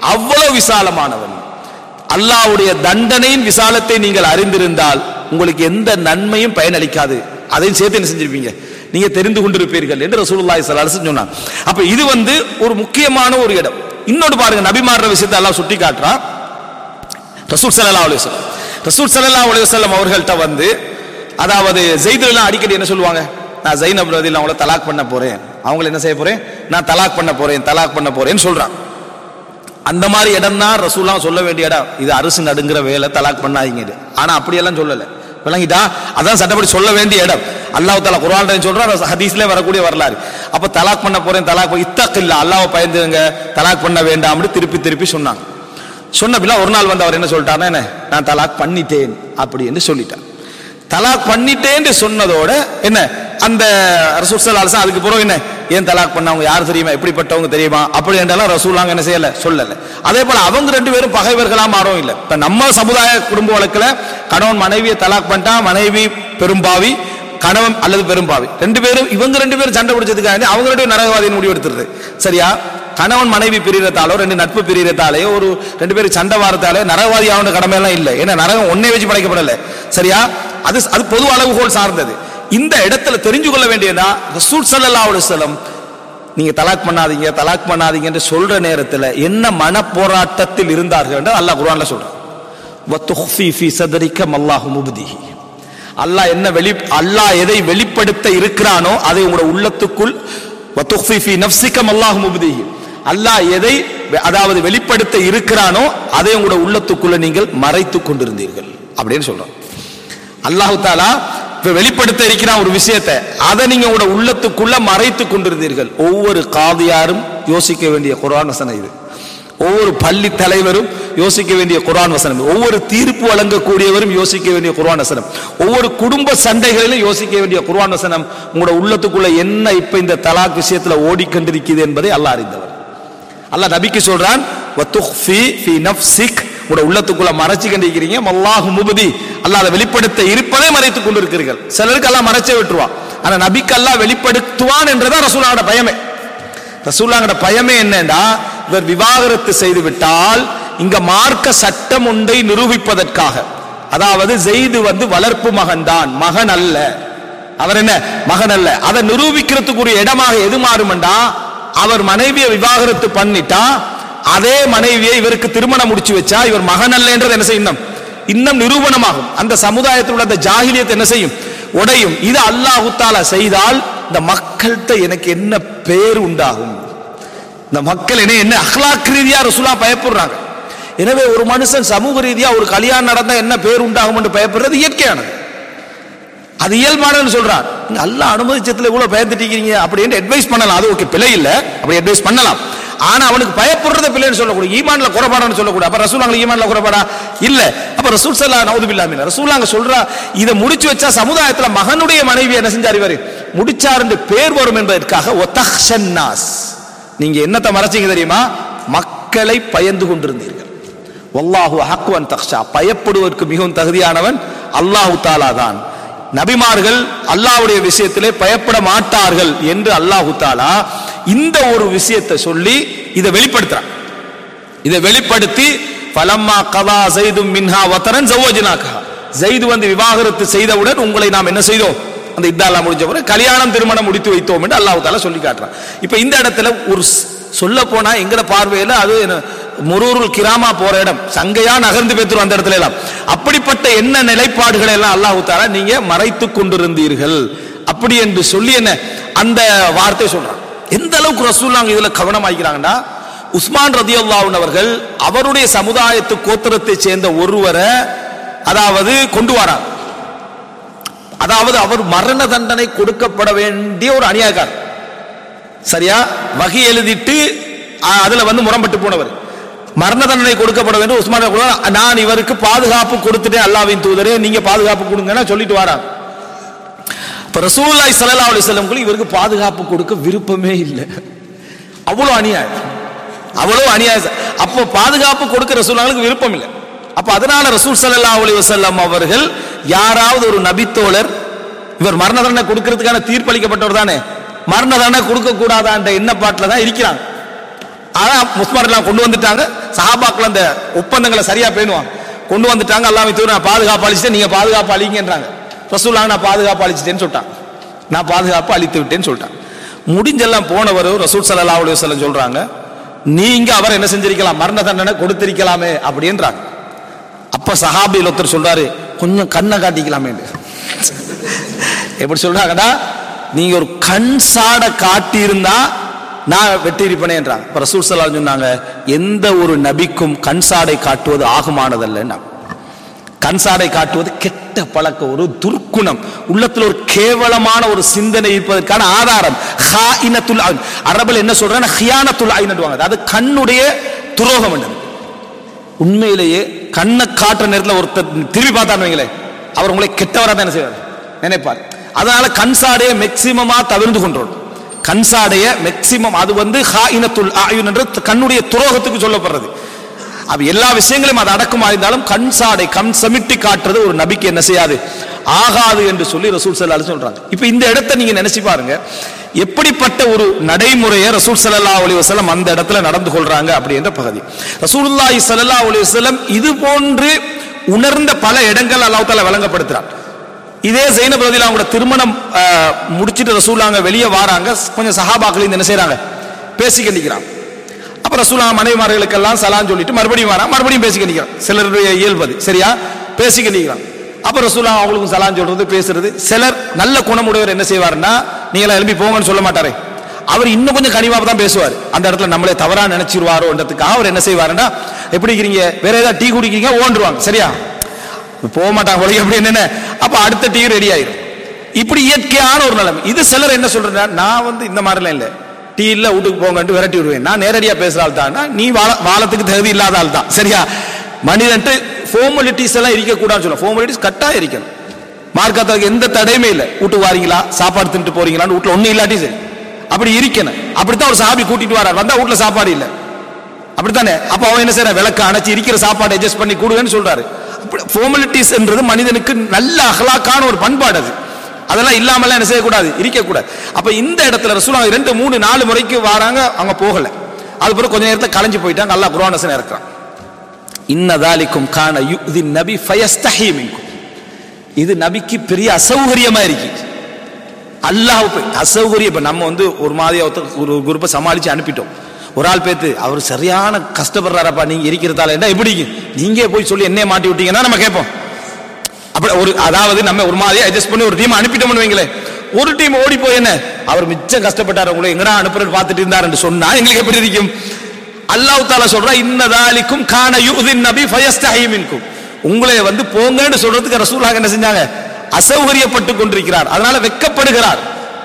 அவ்வளவு விசாலமானவன் அல்லாஹ்வுடைய தண்டனையின் விசாலத்தை நீங்கள் அறிந்திருந்தால் உங்களுக்கு எந்த நன்மையும் பயனளிக்காது அதையும் சேர்த்து என்ன செஞ்சிருப்பீங்க நீங்க தெரிந்து கொண்டிருப்பீர்கள் என்று ரசூலுல்லாஹி ஸல்லல்லாஹு அலைஹி வஸல்லம் சொன்னாங்க அப்ப இது வந்து ஒரு முக்கியமான ஒரு இடம் இன்னொன்று பாருங்க நபிமார்ற விஷயத்தை அல்லாஹ் சுட்டி காட்டுறான் ரசூல் ஸல்லல்லாஹு அலைஹி வஸல்லம் ரசூல் ஸல்லல்லாஹு அலைஹி வஸல்லம் அவர்கள்ட்ட வந்து அதாவது ஜெயிதுலாம் அடிக்கடி என்ன சொல்லுவாங்க நான் ஜைனப் ரதியில் அவங்கள தலாக் பண்ண போறேன் அவங்கள என்ன செய்ய போறேன் நான் தலாக் பண்ண போறேன் தலாக் பண்ண போறேன்னு சொல்றான் அந்த மாதிரி இடம் தான் ரசூல்லாம் சொல்ல வேண்டிய இடம் இது அரசு நடுங்கிற வேலை தலாக் பண்ணாதீங்க இது ஆனா அப்படியெல்லாம் சொல்லல விளங்கிட்டா அதான் சட்டப்படி சொல்ல வேண்டிய இடம் அல்லாஹ் தாலா குர்ஆன்ல சொல்றான் ஹதீஸ்ல வரக்கூடிய வரலாறு அப்ப தலாக் பண்ண போறேன் தலாக் இத்தக்கில்ல அல்லாஹ்வை பயந்துங்க தலாக் பண்ண வேண்டாம்னு திருப்பி திருப்பி சொன்னாங்க சொன்ன பிள்ளை ஒரு நாள் வந்து அவர் என்ன சொல்லிட்டாருன்னா என்ன நான் தலாக் பண்ணிட்டேன் அப்படின்னு சொல்லிட்டார் தலாக் பண்ணிட்டேன்னு சொன்னதோட என்ன அந்த ரசூல் ஸல்லல்லாஹு அலைஹி வஸல்லம் அதுக்கு பிறகு என்ன ஏன் தலாக் பண்ணவங்க யார் தெரியுமா எப்படிப்பட்டவங்க தெரியுமா அப்படி என்றெல்லாம் ரசூலாங்க என்ன செய்யல சொல்லல அதே போல அவங்க ரெண்டு பேரும் பகைவர்களா மாறவும் இல்லை இப்ப நம்ம சமுதாய குடும்ப வழக்குல கணவன் மனைவியை தலாக் பண்ணிட்டா மனைவி பெரும்பாவி கணவன் அல்லது பெரும்பாவி ரெண்டு பேரும் இவங்க ரெண்டு பேரும் சண்டை பிடிச்சதுக்காக அவங்க ரெண்டு பேரும் நரகவாதின்னு முடிவு எடுத்துருது சரியா கணவன் மனைவி பிரியறதாலோ ரெண்டு நட்பு பிரியறதாலேயோ ஒரு ரெண்டு பேரும் சண்டை வாரத்தாலே நரகவாதி ஆகணும் கடமையெல்லாம் இல்லை ஏன்னா நரகம் ஒன்னே வச்சு படைக்கப்படல சரியா அது அது பொது அளவுகோல் சார்ந்தது இந்த இடத்துல தெரிஞ்சு கொள்ள வேண்டியதா ரசூல் ஸல்லல்லாஹு அலைஹி வஸல்லம் நீங்க தலாக் பண்ணாதீங்க தலாக் பண்ணாதீங்க என்று சொல்ற நேரத்துல என்ன மன போராட்டத்தில் இருந்தார்கள் என்று அல்லாஹ் குர்ஆன்ல சொல்றான் வத்துஃபி ஃபீ சதரிக்க மல்லாஹு முப்திஹி அல்லாஹ் என்ன வெளி அல்லாஹ் எதை வெளிப்படுத்த இருக்கிறானோ அதை உங்களோட உள்ளத்துக்குள் வத்துஃபி ஃபீ நஃப்ஸிக மல்லாஹு முப்திஹி அல்லாஹ் எதை அதாவது வெளிப்படுத்த இருக்கிறானோ அதை உங்களோட உள்ளத்துக்குள்ள நீங்கள் மறைத்துக் கொண்டிருந்தீர்கள் அப்படின்னு சொல்றோம் அல்லாஹு தாலா இப்ப வெளிப்படுத்த இருக்கிறான் ஒரு விஷயத்தை அதை நீங்க உங்களோட உள்ளத்துக்குள்ள மறைத்து கொண்டிருந்தீர்கள் ஒவ்வொரு காதியாரும் யோசிக்க வேண்டிய குர்ஆன் வசனம் இது ஒவ்வொரு பள்ளி தலைவரும் யோசிக்க வேண்டிய குர்ஆன் வசனம் ஒவ்வொரு தீர்ப்பு வழங்கக்கூடியவரும் யோசிக்க வேண்டிய குர்ஆன் வசனம் ஒவ்வொரு குடும்ப சண்டைகளிலும் யோசிக்க வேண்டிய குர்ஆன் வசனம் உங்களோட உள்ளத்துக்குள்ள என்ன இப்ப இந்த தலாக் விஷயத்துல ஓடிக்கொண்டிருக்குது என்பதை அல்லாஹ் அறிந்தவர் அல்லாஹ் நபிக்கு சொல்றான் வத்துஃபி ஃபி நஃப்ஸிக் உங்களோட உள்ளத்துக்குள்ள மறைச்சு கண்டிருக்கிறீங்க அல்லாஹு முபதி அல்லாஹ் அதை வெளிப்படுத்த இருப்பதை மறைத்துக் கொண்டிருக்கிறீர்கள் சிலருக்கு எல்லாம் மறைச்சே விட்டுருவான் ஆனா நபிக்கு அல்லாஹ் வெளிப்படுத்துவான் என்றதான் ரசூலாவோட பயமே ரசூலாங்கட பயமே என்னன்னா இவர் விவாகரத்து செய்து விட்டால் இங்க மார்க்க சட்டம் ஒன்றை நிரூபிப்பதற்காக அதாவது ஜெய்து வந்து வளர்ப்பு மகன்தான் மகன் அல்ல அவர் என்ன மகன் அல்ல அதை நிரூபிக்கிறதுக்குரிய இடமாக எது மாறுமெண்டா அவர் மனைவியை விவாகரத்து பண்ணிட்டா அதே மனைவியை இவருக்கு திருமணம் முடிச்சு வச்சா இவர் மகன் அல்ல என்றது என்ன செய்யும் இன்னும் நிரூபணமாகும் அந்த சமுதாயத்தில் உள்ள அந்த ஜாகிலியத்தை என்ன செய்யும் உடையும் இது அல்லாஹு தாலா செய்தால் இந்த மக்கள்கிட்ட எனக்கு என்ன பேர் உண்டாகும் இந்த மக்கள் என்ன என்ன அஹ்லாக் ரீதியா ரசூலா பயப்படுறாங்க எனவே ஒரு மனுஷன் சமூக ரீதியா ஒரு கல்யாணம் நடந்தா என்ன பேர் உண்டாகும் என்று பயப்படுறது இயற்கையானது அது இயல்பானன்னு சொல்றான் நீங்க அல்லாஹ் அனுமதிச்சத்துல இவ்வளவு பயந்துட்டீங்க அப்படின்னு அட்வைஸ் பண்ணலாம் அது ஓகே பிழை இல்ல அப்படி அட்வைஸ் பண்ணலாம் ஆனா அவனுக்கு பயப்படுறத பிள்ளைன்னு சொல்லக்கூடாது ஈமான்ல குறைபாடான்னு சொல்லக்கூடாது அப்ப ரசூலாங்க ஈமான்ல குறைபாடா இல்ல அப்ப ரசூல் சல்லா நவுது பில்லாமின் ரசூலாங்க சொல்றா இதை முடிச்சு வச்சா சமுதாயத்துல மகனுடைய மனைவி என்ன செஞ்சார் இவரு முடிச்சார் என்று பேர் வரும் என்பதற்காக ஒத்தஹ்ஷன்னாஸ் நீங்க என்னத்தை மறைச்சீங்க தெரியுமா மக்களை பயந்து கொண்டிருந்தீர்கள் வல்லாஹு ஹக்குவன் தக்ஷா பயப்படுவதற்கு மிகவும் தகுதியானவன் அல்லாஹு தாலா தான் நபிமார்கள் அல்லாஹ்வுடைய விஷயத்திலே பயப்பட மாட்டார்கள் என்று அல்லாஹு தாலா இந்த ஒரு விஷயத்தை சொல்லி இதை வெளிப்படுத்துறான் இதை வெளிப்படுத்தி ஃபலம்மா கதா செய்தும் மின்ஹா வத்தரன் ஜவ்வஜினாக்கா ஜெய்து வந்து விவாகரத்து செய்தவுடன் உங்களை நாம் என்ன செய்தோம் அந்த இத்தாலாம் முடிஞ்ச பிறகு கல்யாணம் திருமணம் முடித்து வைத்தோம் என்று அல்லாஹ் தாலா சொல்லி காட்டுறான் இப்ப இந்த இடத்துல ஒரு சொல்ல போனா எங்கட பார்வையில அது என்ன, முரூருல் கிராமா போற இடம் சங்கையா நகர்ந்து பேத்துரும் அந்த இடத்துல எல்லாம் அப்படிப்பட்ட என்ன நிலைப்பாடுகளை எல்லாம் அல்லாஹ் தாலா நீங்க மறைத்து கொண்டிருந்தீர்கள் அப்படி என்று சொல்லி என்ன அந்த வார்த்தை சொல்றான் எந்த அளவுக்கு ரசூல்லாங்க இதுல கவனமாக்கிறாங்கன்னா உஸ்மான் ரதியுல்லாஹ் அவர்கள் அவருடைய சமுதாயத்து கோத்திரத்தை சேர்ந்த ஒருவரை அதாவது கொண்டு வராங்க அதாவது அவர் மரண தண்டனை கொடுக்கப்பட வேண்டிய ஒரு அநியாயக்காரர் சரியா வகை எழுதிட்டு ஆ, அதுல வந்து முரம்பட்டு போனவர் மரண தண்டனை கொடுக்கப்பட வேண்டும் உஸ்மான் ரலியல்லாஹு அன்ஹு, நான் இவருக்கு பாதுகாப்பு கொடுத்துட்டேன் அல்லாவின் தூதரே நீங்க பாதுகாப்பு கொடுங்கன்னா சொல்லிட்டு வராங்க இப்ப ரசூலுல்லாஹி ஸல்லல்லாஹு அலைஹி வஸல்லம் இவருக்கு பாதுகாப்பு கொடுக்க விருப்பமே இல்லை அவ்வளவு அநியாயம் அவ்வளவு அநியாயம் அப்போ பாதுகாப்பு கொடுக்க ரசூலுல்லாஹ்வுக்கு விருப்பம் இல்லை அப்ப அதனால ரசூல் ஸல்லல்லாஹு அலைஹி வஸல்லம் அவர்கள் யாராவது ஒரு நபித்தோழர் இவர் மரண தண்டனை கொடுக்கிறதுக்கான தீர்ப்பளிக்கப்பட்டவர் தானே மரண தண்டனை கொடுக்க கூடாதான்ற எண்ணப்பாட்டில் தான் இருக்கிறாங்க ஆனா முஸ்மார் எல்லாம் கொண்டு வந்துட்டாங்க சஹாபாக்கள் அந்த ஒப்பந்தங்களை சரியா பேணுவாங்க கொண்டு வந்துட்டாங்க அல்லாஹ் தூர் நான் பாதுகாப்பு அளிச்சுட்டேன் நீங்க பாதுகாப்பு அளிங்கன்றாங்க ரசூலாங்க நான் பாதுகாப்பு அளிச்சிட்டேன்னு சொல்லிட்டான் நான் பாதுகாப்பு அளித்து விட்டேன்னு சொல்லிட்டான் முடிஞ்செல்லாம் போனவர் ரசூல் ஸல்லல்லாஹு அலைஹி வஸல்லம் சொல்றாங்க நீங்க அவர் என்ன செஞ்சிருக்கலாம் மரண தண்டனை கொடுத்திருக்கலாமே அப்படின்றாங்க அப்ப சஹாபியில் ஒருத்தர் சொல்றாரு கொஞ்சம் கண்ணை காட்டிக்கலாமே எப்படி சொல்றாங்கடா நீங்க ஒரு கண் சாட காட்டி இருந்தா நான் வெட்டியிருப்பேனேன்றாங்க இப்ப ரசூல் ஸல்லல்லாஹு அலைஹி சொன்னாங்க எந்த ஒரு நபிக்கும் கண் சாடை காட்டுவது ஆகுமானதல்ல கண் சாடை காட்டுவது கெட்ட பழக்கம் ஒரு துர்க்குணம் உள்ளத்துல ஒரு கேவலமான ஒரு சிந்தனை இருப்பதற்கான ஆதாரம் ஹாயினத்துல் ஐன். அரபுல என்ன சொல்றாங்க ஹியானத்துல் ஐன்னுவாங்க அதாவது கண்ணுடைய துரோகம் என்னது உண்மையிலேயே கண்ணை காட்டுற நேரத்தில் ஒருத்தர் திரும்பி பார்த்தான்னு வைங்களேன் அவர் உங்களை கெட்டவரா தான் என்ன செய்வார் நினைப்பார் அதனால கண்சாடைய மேக்சிமமா தவிர்ந்து கொண்டோம் கண்சாடைய மேக்சிமம் அது வந்து ஹாயினத்துல் ஆயுன் என்று கண்ணுடைய துரோகத்துக்கு சொல்லப்படுறது அப்ப எல்லா விஷயங்களையும் அது அடக்கமா இருந்தாலும் கண் சாடை கண் சமிட்டி காட்டுறது ஒரு நபிக்கு என்ன செய்யாது ஆகாது என்று சொல்லி ரசூல் ஸல்லல்லாஹு அலைஹி சொல்றாங்க இப்போ இந்த இடத்தை நீங்க நினைச்சு பாருங்க எப்படிப்பட்ட ஒரு நடைமுறையை ரசூல் ஸல்லல்லாஹு அலைஹி வஸல்லம் அந்த இடத்துல நடந்து கொள்றாங்க அப்படின்ற பகுதி ரசூலுல்லாஹி ஸல்லல்லாஹு அலைஹி வஸல்லம் இது போன்று உணர்ந்த பல இடங்கள் அல்லாஹ் தஆலா வழங்கப்படுத்துறார் இதே ஜெயினப் ரதிலாம் அவங்களோட திருமணம் ஆஹ், முடிச்சிட்டு ரசூலாங்க வெளியே வாராங்க கொஞ்சம் சஹாபாக்கள் இந்த என்ன செய்றாங்க பேசிக்க நிற்கிறாங்க அப்ப ரசூலா மனைவிமார்களுக்கெல்லாம் சலான் சொல்லிட்டு மறுபடியும் வரா மறுபடியும் பேசிக்க நிற்கிறான் சிலருடைய இயல்பது சரியா பேசிக்க நிற்கிறான் அப்ப ரசூலா அவங்களுக்கும் சலான் சொல்றது பேசுறது சிலர் நல்ல குணமுடையவர் என்ன செய்வாருன்னா நீங்களா எழுப்பி போங்கன்னு சொல்ல மாட்டாரே அவர் இன்னும் கொஞ்சம் கனிவாக தான் பேசுவார் அந்த இடத்துல நம்மளே தவறா நினைச்சிருவாரோன்றதுக்காக அவர் என்ன செய்வாருன்னா எப்படி இருக்கிறீங்க வேற ஏதாவது டீ குடிக்கிறீங்க ஓண்டுருவாங்க சரியா போக மாட்டாங்க போல அப்படி என்னென்ன அப்ப அடுத்த டீ ரெடி ஆயிரும் இப்படி இயற்கையான ஒரு நிலைமை இது சிலர் என்ன சொல்றேன்னா நான் வந்து இந்த மாதிரிலாம் இல்லை டீ இல்ல வீட்டுக்கு போங்கன்ட்டு விரட்டி விடுவேன் நான் நேரடியா பேசுற ஆள் தான் நீ வாழ வாழத்துக்கு தகுதி இல்லாத ஆள் தான் சரியா மனிதன்ட்டு ஃபார்மாலிட்டிஸ் எல்லாம் இருக்கக்கூடாதுன்னு சொல்ல ஃபார்மாலிட்டிஸ் கட்டாயம் இருக்கணும் மார்க்கத்துக்கு எந்த தடையுமே இல்லை வீட்டுக்கு வாரீங்களா சாப்பாடு தின்ட்டு போறீங்களான்னு வீட்டுல ஒண்ணும் இல்லாட்டி சரி அப்படி இருக்கணும் அப்படித்தான் ஒரு சாபி கூட்டிட்டு வரார் வந்தா வீட்டுல சாப்பாடு இல்லை அப்படித்தானே அப்ப அவன் என்ன செய்யறான் விளக்க அணைச்சு இருக்கிற சாப்பாடு அட்ஜஸ்ட் பண்ணி கொடுங்கன்னு சொல்றாரு ஃபார்மாலிட்டிஸ் என்றது மனிதனுக்கு நல்ல அகலாக்கான ஒரு பண்பாடு அது அதெல்லாம் இல்லாமலாம் என்ன செய்யக்கூடாது இருக்கக்கூடாது அப்ப இந்த இடத்துல ரசூல் ரெண்டு மூணு நாலு முறைக்கு வராங்க அவங்க போகல அது பிறகு கொஞ்ச நேரத்துல கலைஞ்சு போயிட்டாங்க நல்லா குரானசன் இருக்கிறான் இன்னதாலிக்கும் கான யுதி நபி ஃபயஸ்தஹி மின்கும் இது நபிக்கு பெரிய அசௌகரியமா இருக்கு அல்லாஹ் போய் அசௌகரியம் இப்ப நம்ம வந்து ஒரு மாதிரியா ஒருத்தர் ஒரு குரூப்பை சமாளிச்சு அனுப்பிட்டோம் ஒரு ஆள் பேத்து அவர் சரியான கஷ்டப்படுறாரப்பா நீங்க இருக்கிறதால என்ன எப்படி நீங்க போய் சொல்லி என்னைய மாட்டி விட்டீங்கன்னா நம்ம கேட்போம் அப்படி ஒரு அதாவது நம்ம ஒரு மாதிரி அட்ஜஸ்ட் பண்ணி ஒரு டீம் அனுப்பிட்டோம்னு வைங்களேன் ஒரு டீம் ஓடி போய் என்ன அவர் மிச்சம் கஷ்டப்பட்டார் உங்களை எங்கடா அனுப்புறது பார்த்துட்டு இருந்தாருன்னு சொன்னா எங்களுக்கு எப்படி இருக்கும் அல்லாஹ் தாலா சொல்றா இன்னதாலிக்கும் கான யூதின் நபி ஃபயஸ்தஹி மின்கும் உங்களை வந்து போங்கன்னு சொல்றதுக்கு ரசூலாக என்ன செஞ்சாங்க அசௌகரியப்பட்டு கொண்டிருக்கிறார் அதனால வெட்கப்படுகிறார்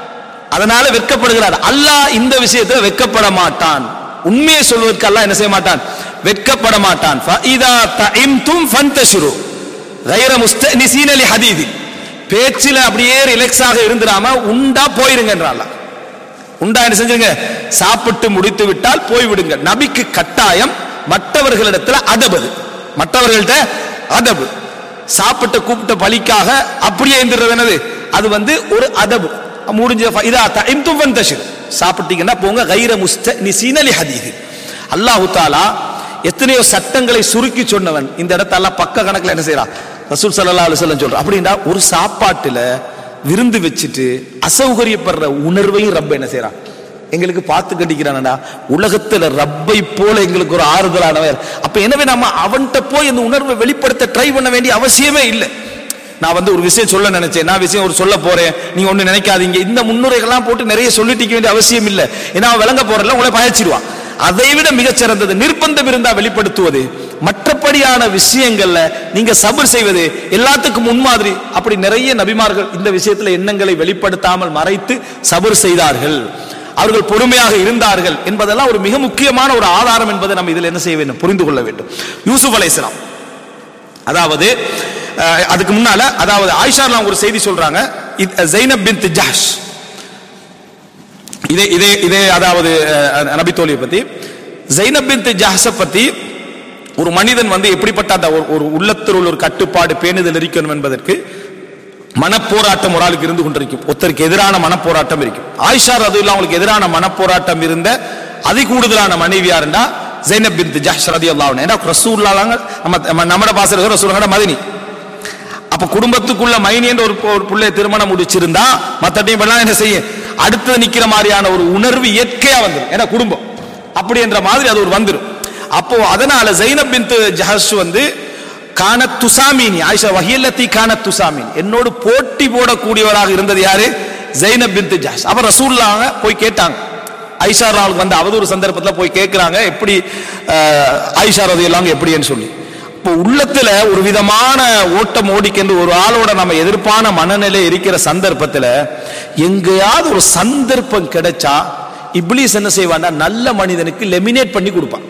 அதனால வெட்கப்படுகிறார் அல்லாஹ் இந்த விஷயத்துல வெட்கப்பட மாட்டான் உண்மையை சொல்வதற்கு அல்லாஹ் என்ன செய்ய மாட்டான் வெட்கப்பட மாட்டான் ஃபஇதா தஇம்தும் ஃபந்தஷிரு கைர முஸ்தனிசீன லி ஹதீதி பேச்சில அப்படியே ரிலாக்ஸாக இருந்துடாம உண்டா போயிருங்கன்றான் அல்லாஹ் உண்டா என்ன செஞ்சுங்க சாப்பிட்டு முடித்து விட்டால் போய்விடுங்க நபிக்கு கட்டாயம் மற்றவர்களிடத்துல அதபது மற்றவர்கள்ட்ட அதபு சாப்பிட்ட கூப்பிட்ட பலிக்காக அப்படியே இருந்துறது என்னது அது வந்து ஒரு அதபு முடிஞ்ச ஃப- இதா தைம்தும் ஃபந்தஷிர் சாப்பிட்டீங்கன்னா போங்க கைர முஸ்த நிசீனலி ஹதீதி அல்லாஹு தாலா எத்தனையோ சட்டங்களை சுருக்கி சொன்னவன் இந்த இடத்தெல்லாம் பக்க கணக்குல என்ன செய்யறான் ரசூல் ஸல்லல்லாஹு அலைஹி வஸல்லம் சொல்றான் அப்படின்னா ஒரு சாப்பாட்டுல விருந்து வச்சுட்டு அசௌகரியப்படுற உணர்வையும் ரப்ப என்ன செய்யறான் எங்களுக்கு பார்த்து கட்டிக்கிறானடா உலகத்துல ரப்பை போல எங்களுக்கு ஒரு ஆறுதலானவர் அப்ப எனவே நம்ம அவன்கிட்ட போய் இந்த உணர்வை வெளிப்படுத்த ட்ரை பண்ண வேண்டிய அவசியமே இல்லை நான் வந்து ஒரு விஷயம் சொல்ல நினைச்சேன் நான் விஷயம் ஒரு சொல்ல போறேன் நீங்க ஒண்ணு நினைக்காதீங்க இந்த முன்னுரைகள்லாம் போட்டு நிறைய சொல்லிட்டு வேண்டிய அவசியம் இல்லை ஏன்னா அவன் விளங்க போறல உங்களை பயச்சிருவான் அதை விட மிகச்சிறந்தது நிர்பந்தம் இருந்தா வெளிப்படுத்துவது மற்றபடியான விஷயங்கள்ல நீங்க சபர் செய்வது எல்லாத்துக்கும் முன்மாதிரி அப்படி நிறைய நபிமார்கள் இந்த விஷயத்துல எண்ணங்களை வெளிப்படுத்தாமல் மறைத்து சபர் செய்தார்கள் அவர்கள் பொறுமையாக இருந்தார்கள் என்பதெல்லாம் ஒரு மிக முக்கியமான ஒரு ஆதாரம் என்பதை நம்ம இதில் என்ன செய்ய வேண்டும் புரிந்து கொள்ள வேண்டும் யூசுப் அலைஹிஸ்ஸலாம் அதாவது அஹ், அதுக்கு முன்னால அதாவது ஆயிஷாலாம் ஒரு செய்தி சொல்றாங்க இது ஜைனப் பின் ஜஹஷ் இதே இதே இதே அதாவது அஹ், நபித்தோலியை பத்தி ஜைனப் பின் ஜஹஸ பத்தி ஒரு மனிதன் வந்து எப்படிப்பட்ட அந்த ஒரு- ஒரு உள்ளத்தில் உள்ள ஒரு கட்டுப்பாடு பேணுதல் இருக்கணும் என்பதற்கு மனப்போராட்டம் ஒரு ஆளுக்கு இருந்து கொண்டிருக்கும் ஒருத்தருக்கு எதிரான மனப்போராட்டம் இருக்கும் ஆயிஷா ரது அவங்களுக்கு எதிரான மனப்போராட்டம் இருந்த அதி கூடுதலான மனைவி யாருண்டா ஜைனப் பின் ஜஹ்ஷ் ரலியல்லாஹு அன்ஹா ஏன்னா ரசூலுல்லாஹ் நம்ம நம்ம- நம்மட பாசல ரசூலுல்லாஹ் மதினி அப்ப குடும்பத்துக்குள்ள மைனி என்ற ஒரு ஒரு பிள்ளை திருமணம் முடிச்சிருந்தா மத்தட்டையும் எல்லாம் என்ன செய்யும் அடுத்து நிக்கிற மாதிரியான ஒரு உணர்வு இயற்கையா வந்துடும் ஏன்னா குடும்பம் அப்படி என்ற மாதிரி அது ஒரு வந்துடும் அப்போ அதனால ஜைனப் பின் ஜஹஷ் வந்து கான துசாமினி ஆயிஷா வஹியல்லத்தி கான துசாமின் என்னோடு போட்டி போடக்கூடியவராக இருந்தது யாரு ஜைனப் பின் ஜஹஷ் அப்ப ரசூல்லாங்க போய் கேட்டாங்க ஐஷா ராவுக்கு வந்த அவதூறு சந்தர்ப்பத்தில் போய் கேட்குறாங்க எப்படி அஹ், ஐஷா ரதி எல்லாம் எப்படின்னு சொல்லி இப்போ உள்ளத்துல ஒரு விதமான ஓட்டம் ஓடிக்கென்று ஒரு ஆளோட நம்ம எதிர்ப்பான மனநிலை இருக்கிற சந்தர்ப்பத்துல எங்கேயாவது ஒரு சந்தர்ப்பம் கிடைச்சா இப்லீஸ் என்ன செய்வான்னா நல்ல மனிதனுக்கு லெமினேட் பண்ணி கொடுப்பான்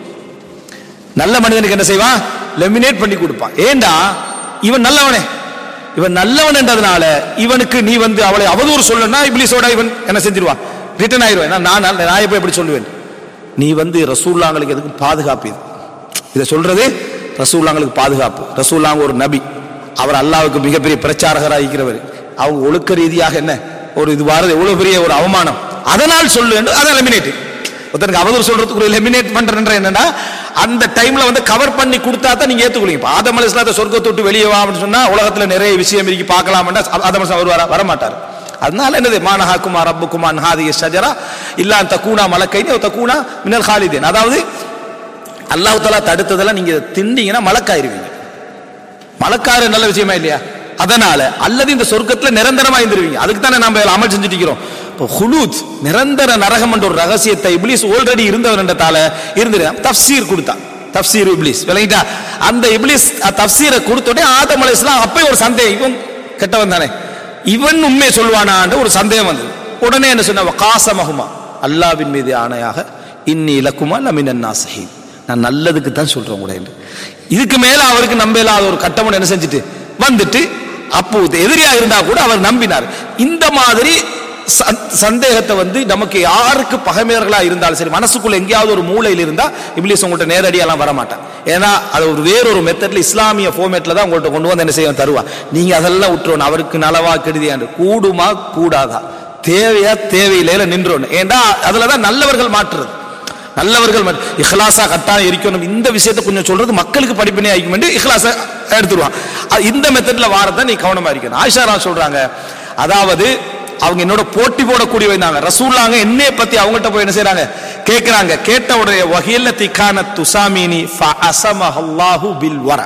நல்ல மனிதனுக்கு என்ன செய்வான் லெமினேட் பண்ணி கொடுப்பான் ஏண்டா இவன் நல்லவனே இவன் நல்லவன் என்றதுனால இவனுக்கு நீ வந்து அவளை அவதூறு சொல்லனா இப்லீஸோட இவன் என்ன செஞ்சிருவான் ரிட்டர்ன் ஆயிடுவேன் நான் நான் நான் எப்ப எப்படி சொல்லுவேன் நீ வந்து ரசூல்லாங்களுக்கு எதுக்கு பாதுகாப்பு இது இதை சொல்றது ரசூல்லாங்களுக்கு பாதுகாப்பு ரசூல்லாங்க ஒரு நபி அவர் அல்லாவுக்கு மிகப்பெரிய பிரச்சாரகராக இருக்கிறவர் அவங்க ஒழுக்க ரீதியாக என்ன ஒரு இது வாரது எவ்வளவு பெரிய ஒரு அவமானம் அதனால் சொல்லு என்று அதை எலிமினேட் ஒருத்தருக்கு அவதூறு சொல்றதுக்கு ஒரு எலிமினேட் பண்றேன்ற என்னன்னா அந்த டைம்ல வந்து கவர் பண்ணி கொடுத்தா தான் நீங்க ஏத்துக்குவீங்க இப்ப ஆதம் அலிஸ்லாத்தை சொர்க்கத்தை விட்டு வெளியே வா அப்படின்னு சொன்னா உலகத்துல நிறைய விஷயம் இருக்கு பார்க்கலாம்னா ஆதம் அலிஸ்லாம் வருவாரா வரமாட்டார் அதனால என்னது மானஹாக்குமா ரப்புக்குமா ஹாதிய ஷஜரா இல்லா தக்கூனா மலக்கைனி தக்கூனா மினல் ஹாலிதேன் அதாவது அல்லாஹ் தஆலா தடுத்ததெல்லாம் நீங்க திண்டீங்கன்னா மலக்காயிருவீங்க மலக்காரு நல்ல விஷயமா இல்லையா அதனால அல்லது இந்த சொர்க்கத்துல நிரந்தரமா இருந்துருவீங்க அதுக்கு தானே நம்ம இதுல அமல் செஞ்சுட்டு இருக்கிறோம் இப்போ ஹுலூத் நிரந்தர நரகம் என்ற ஒரு ரகசியத்தை இப்லீஸ் ஆல்ரெடி இருந்தவர் என்றதால இருந்து தஃப்சீர் கொடுத்தான் தஃப்சீர் இப்லீஸ் விளங்கிட்டா அந்த இப்லீஸ் அஹ், தஃப்சீரை கொடுத்த உடனே ஆதம் அலைஹிஸ்ஸலாம் அப்பயே ஒரு சந்தேகம் இவன் கெட்டவன் தானே இவன் உண்மை சொல்வானான்ற ஒரு சந்தேகம் வந்தது உடனே என்ன சொன்ன காசமகுமா அல்லாவின் மீது ஆணையாக இன்னி இலக்குமா லமினன் நாசஹீன் நான் நல்லதுக்கு தான் சொல்றேன் கூட என்று. இதுக்கு மேல அவருக்கு நம்ப இல்லாத ஒரு கட்டமன் என்ன செஞ்சுட்டு வந்துட்டு அப்போ எதிரியா இருந்தா கூட அவர் நம்பினார் இந்த மாதிரி சந்- சந்தேகத்தை வந்து நமக்கு யாருக்கு பகைமையர்களா இருந்தாலும் சரி மனசுக்குள்ள எங்கேயாவது ஒரு மூலையில் இருந்தா இப்லீஸ் உங்கள்கிட்ட நேரடியெல்லாம் வர மாட்டான் ஏன்னா அது ஒரு வேறொரு மெத்தட்ல இஸ்லாமிய ஃபார்மேட்ல தான் உங்கள்கிட்ட கொண்டு வந்து என்ன செய்ய தருவா நீங்க அதெல்லாம் விட்டுறணும் அவருக்கு நலவா கெடுதியாண்டு கூடுமா கூடாதா தேவையா தேவையில்லையில நின்றோன்னு ஏண்டா அதுலதான் நல்லவர்கள் மாற்றுறது நல்லவர்கள் மட்- இஹ்லாஸா கட்டாயம் இருக்கணும் இந்த விஷயத்தை கொஞ்சம் சொல்றது மக்களுக்கு படிப்பினை ஆகிக்கும் என்று இஹ்லாஸா எடுத்துருவான் அது இந்த மெத்தட்ல வாரத நீ கவனமா இருக்கணும் ஆயிஷா ரா சொல்றாங்க அதாவது அவங்க என்னோட போட்டி போடக்கூடிய வந்தாங்க ரசூல்லாங்க என்னைய பத்தி அவங்கள்ட்ட போய் என்ன செய்றாங்க கேட்கறாங்க கேட்ட உடைய வகையில திக்கான துசாமினி அல்லாஹு பில் வர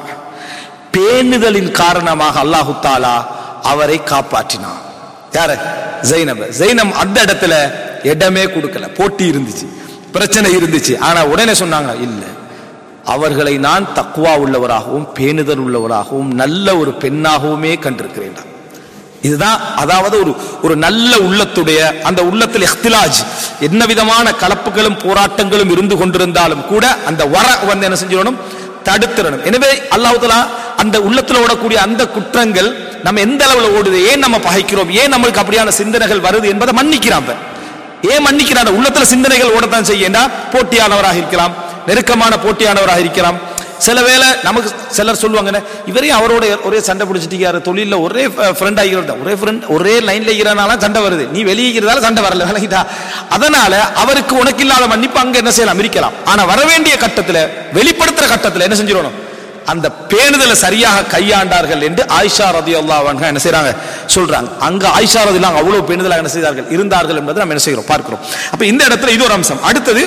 பேணுதலின் காரணமாக அல்லாஹு தாலா அவரை காப்பாற்றினான் யாரு ஜைனப ஜைனம் அந்த இடத்துல இடமே கொடுக்கல போட்டி இருந்துச்சு பிரச்சனை இருந்துச்சு ஆனா உடனே சொன்னாங்க இல்ல அவர்களை நான் தக்குவா உள்ளவராகவும் பேணுதல் உள்ளவராகவும் நல்ல ஒரு பெண்ணாகவுமே கண்டிருக்கிறேன் இதுதான் அதாவது ஒரு ஒரு நல்ல உள்ளத்துடைய அந்த உள்ளத்தில் இஹ்திலாஜ் என்ன விதமான கலப்புகளும் போராட்டங்களும் இருந்து கொண்டிருந்தாலும் கூட அந்த வர வந்து என்ன செஞ்சிடணும் தடுத்துடணும் எனவே அல்லாஹ் தஆலா அந்த உள்ளத்துல ஓடக்கூடிய அந்த குற்றங்கள் நம்ம எந்த அளவுல ஓடுது ஏன் நம்ம பகைக்கிறோம் ஏன் நம்மளுக்கு அப்படியான சிந்தனைகள் வருது என்பதை மன்னிக்கிறான் அவன். ஏன் மன்னிக்கிறான் உள்ளத்துல சிந்தனைகள் ஓடத்தான் செய்யண்டா போட்டியானவராக இருக்கலாம் நெருக்கமான போட்டியானவராக இருக்கலாம் சில வேளை நமக்கு சிலர் சொல்லுவாங்க இவரையும் அவரோட ஒரே சண்டை பிடிச்சிட்டு தொழில ஒரே ஃப்ரெண்ட் ஆகிறதா ஒரே ஃப்ரெண்ட் ஒரே லைன்ல இருக்கிறனால சண்டை வருது நீ வெளியிறதால சண்டை வரல விளங்கிட்டா அதனால அவருக்கு உனக்கு இல்லாத மன்னிப்பு அங்க என்ன செய்யலாம் இருக்கலாம் ஆனா வர வேண்டிய கட்டத்துல வெளிப்படுத்துற கட்டத்துல என்ன செஞ்சிடணும் அந்த பேணுதலை சரியாக கையாண்டார்கள் என்று ஆயிஷா ரதி அல்லாஹ் என்ன செய்றாங்க சொல்றாங்க அங்க ஆயிஷா ரதி அவ்வளவு பேணுதலாக என்ன செய்தார்கள் இருந்தார்கள் என்பதை நம்ம என்ன செய்கிறோம் பார்க்கிறோம் அப்ப இந்த இடத்துல இது ஒரு அம்சம் அடுத்தது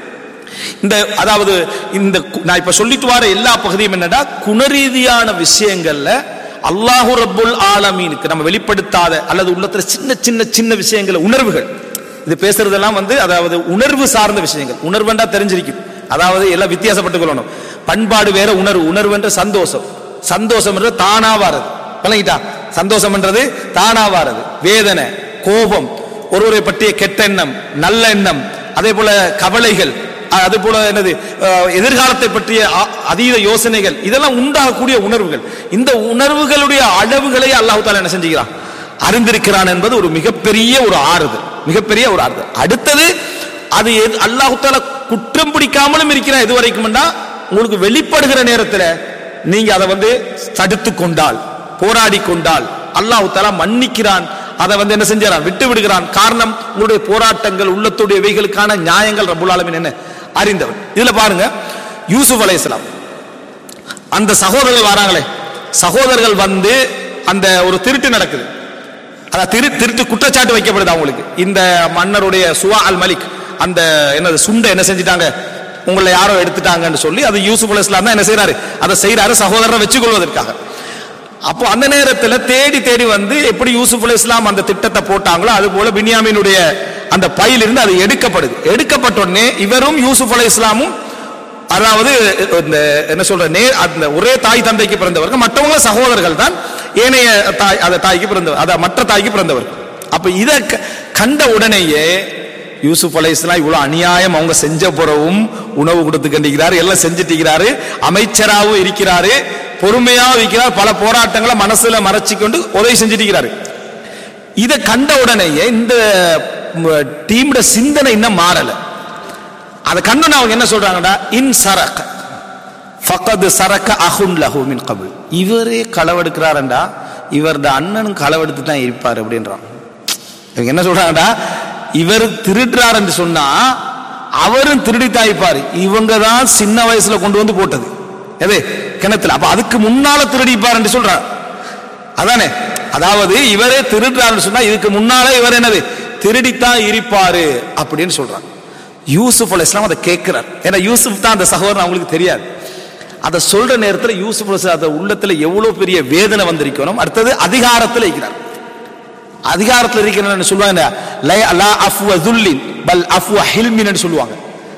இந்த அதாவது இந்த கு- நான் இப்ப சொல்லிட்டு வர எல்லா பகுதியும் என்னடா குணரீதியான விஷயங்கள்ல அல்லாஹு ரப்புல் ஆலமீனுக்கு நம்ம வெளிப்படுத்தாத அல்லது உள்ளத்துல சின்ன சின்ன சின்ன விஷயங்கள் உணர்வுகள் இது பேசுறதெல்லாம் வந்து அதாவது உணர்வு சார்ந்த விஷயங்கள் உணர்வுண்டா தெரிஞ்சிருக்கும் அதாவது எல்லாம் வித்தியாசப்பட்டுக் கொள்ளணும் பண்பாடு வேற உணர்வு உணர்வு என்ற சந்தோஷம் சந்தோஷம் என்ற தானா வாரது விளங்கிட்டா சந்தோஷம் என்றது தானா வாரது வேதனை கோபம் ஒருவரை பற்றிய கெட்ட எண்ணம் நல்ல எண்ணம் அதே போல கவலைகள் அஹ், அது போல என்னது அஹ், எதிர்காலத்தை பற்றிய அ- அதீத யோசனைகள் இதெல்லாம் உண்டாகக்கூடிய உணர்வுகள் இந்த உணர்வுகளுடைய அளவுகளை அல்லாஹ் தாலா என்ன செஞ்சுக்கிறான் அறிந்திருக்கிறான் என்பது ஒரு மிகப்பெரிய ஒரு ஆறுதல் மிகப்பெரிய ஒரு ஆறுதல் அடுத்தது அது எது- அல்லாஹ் தாலா குற்றம் பிடிக்காமலும் இருக்கிறான் எது வரைக்கும்னா உங்களுக்கு வெளிப்படுகிற நேரத்துல நீங்க அதை வந்து தடுத்து கொண்டால் போராடி கொண்டால் அல்லாஹ் தாலா மன்னிக்கிறான் அதை வந்து என்ன செஞ்சாரான் விட்டு விடுகிறான் காரணம் உங்களுடைய போராட்டங்கள் உள்ளத்துடைய இவைகளுக்கான நியாயங்கள் ரப்புல் ஆலமீன் என்ன அறிந்தவர் இதுல பாருங்க யூசுப் அலைஹிஸ்ஸலாம் அந்த சகோதரர்கள் வராங்களே சகோதரர்கள் வந்து அந்த ஒரு திருட்டு நடக்குது அதான் திரு திருட்டு குற்றச்சாட்டு வைக்கப்படுது அவங்களுக்கு இந்த மன்னருடைய சுவா அல் மலிக் அந்த என்னது சுண்டை என்ன செஞ்சிட்டாங்க உங்களை யாரோ எடுத்துட்டாங்கன்னு சொல்லி அது யூசுப் அலி இஸ்லாம் தான் என்ன செய்யறாரு அதை செய்யறாரு சகோதரரை வச்சுக்கொள்வதற்காக அப்போ அந்த நேரத்தில் தேடி தேடி வந்து எப்படி யூசுப் அலி இஸ்லாம் அந்த திட்டத்தை போட்டாங்களோ அது போல பின்யாமினுடைய அந்த பையிலிருந்து அது எடுக்கப்படுது எடுக்கப்பட்ட உடனே இவரும் யூசுப் அலி இஸ்லாமும் அதாவது இந்த என்ன சொல்ற நே அந்த ஒரே தாய் தந்தைக்கு பிறந்தவர்கள் மற்றவங்க சகோதரர்கள் தான் ஏனைய தாய் அந்த தாய்க்கு பிறந்தவர் அத மற்ற தாய்க்கு பிறந்தவர் அப்ப இத க- கண்ட உடனேயே யூசுப் அலைஹிஸ்ஸலாம் இவ்வளவு அநியாயம் அவங்க செஞ்ச பிறவும் உணவு கொடுத்து கண்டிக்கிறாரு எல்லாம் செஞ்சுட்டிருக்கிறாரு அமைச்சராகவும் இருக்கிறாரு பொறுமையாக இருக்கிறார் பல போராட்டங்களை மனசுல மறைச்சிக்கொண்டு உதவி செஞ்சுட்டிருக்கிறாரு இதை கண்ட உடனேயே இந்த டீமோட சிந்தனை இன்னும் மாறல அதை கண்டு அவங்க என்ன சொல்றாங்கடா இன் சரக ஃபகது சரக்க அஹுன் லஹு மின் கபுல் இவரே களவெடுக்கிறாரண்டா இவரது அண்ணனும் களவெடுத்து தான் இருப்பார் அப்படின்றான் இவங்க என்ன சொல்றாங்கடா இவர் திருடுறார் என்று சொன்னா அவரும் திருடித்தான் இருப்பார் இவங்க தான் சின்ன வயசுல கொண்டு வந்து போட்டது எது கிணத்துல அப்ப அதுக்கு முன்னால திருடிப்பார் என்று சொல்றார் அதானே அதாவது இவரே திருடுறாருன்னு சொன்னா இதுக்கு முன்னால இவர் என்னது திருடித்தான் இருப்பாரு அப்படின்னு சொல்றாங்க யூசுப் அலை இஸ்லாம் அதை கேட்கிறார் ஏன்னா யூசுப் தான் அந்த சகோதரன் அவங்களுக்கு தெரியாது அதை சொல்ற நேரத்துல யூசுப் அலை அந்த உள்ளத்துல எவ்வளவு பெரிய வேதனை வந்திருக்கணும் அடுத்தது அதிகாரத்துல இருக்கிறார் அதிகாரத்தில் இருக்கிறன்னு சொல்லுவாங்க லய- லா அஃப்வ துல்லின் பல் அஃப்வ ஹில்மின்னு சொல்லுவாங்க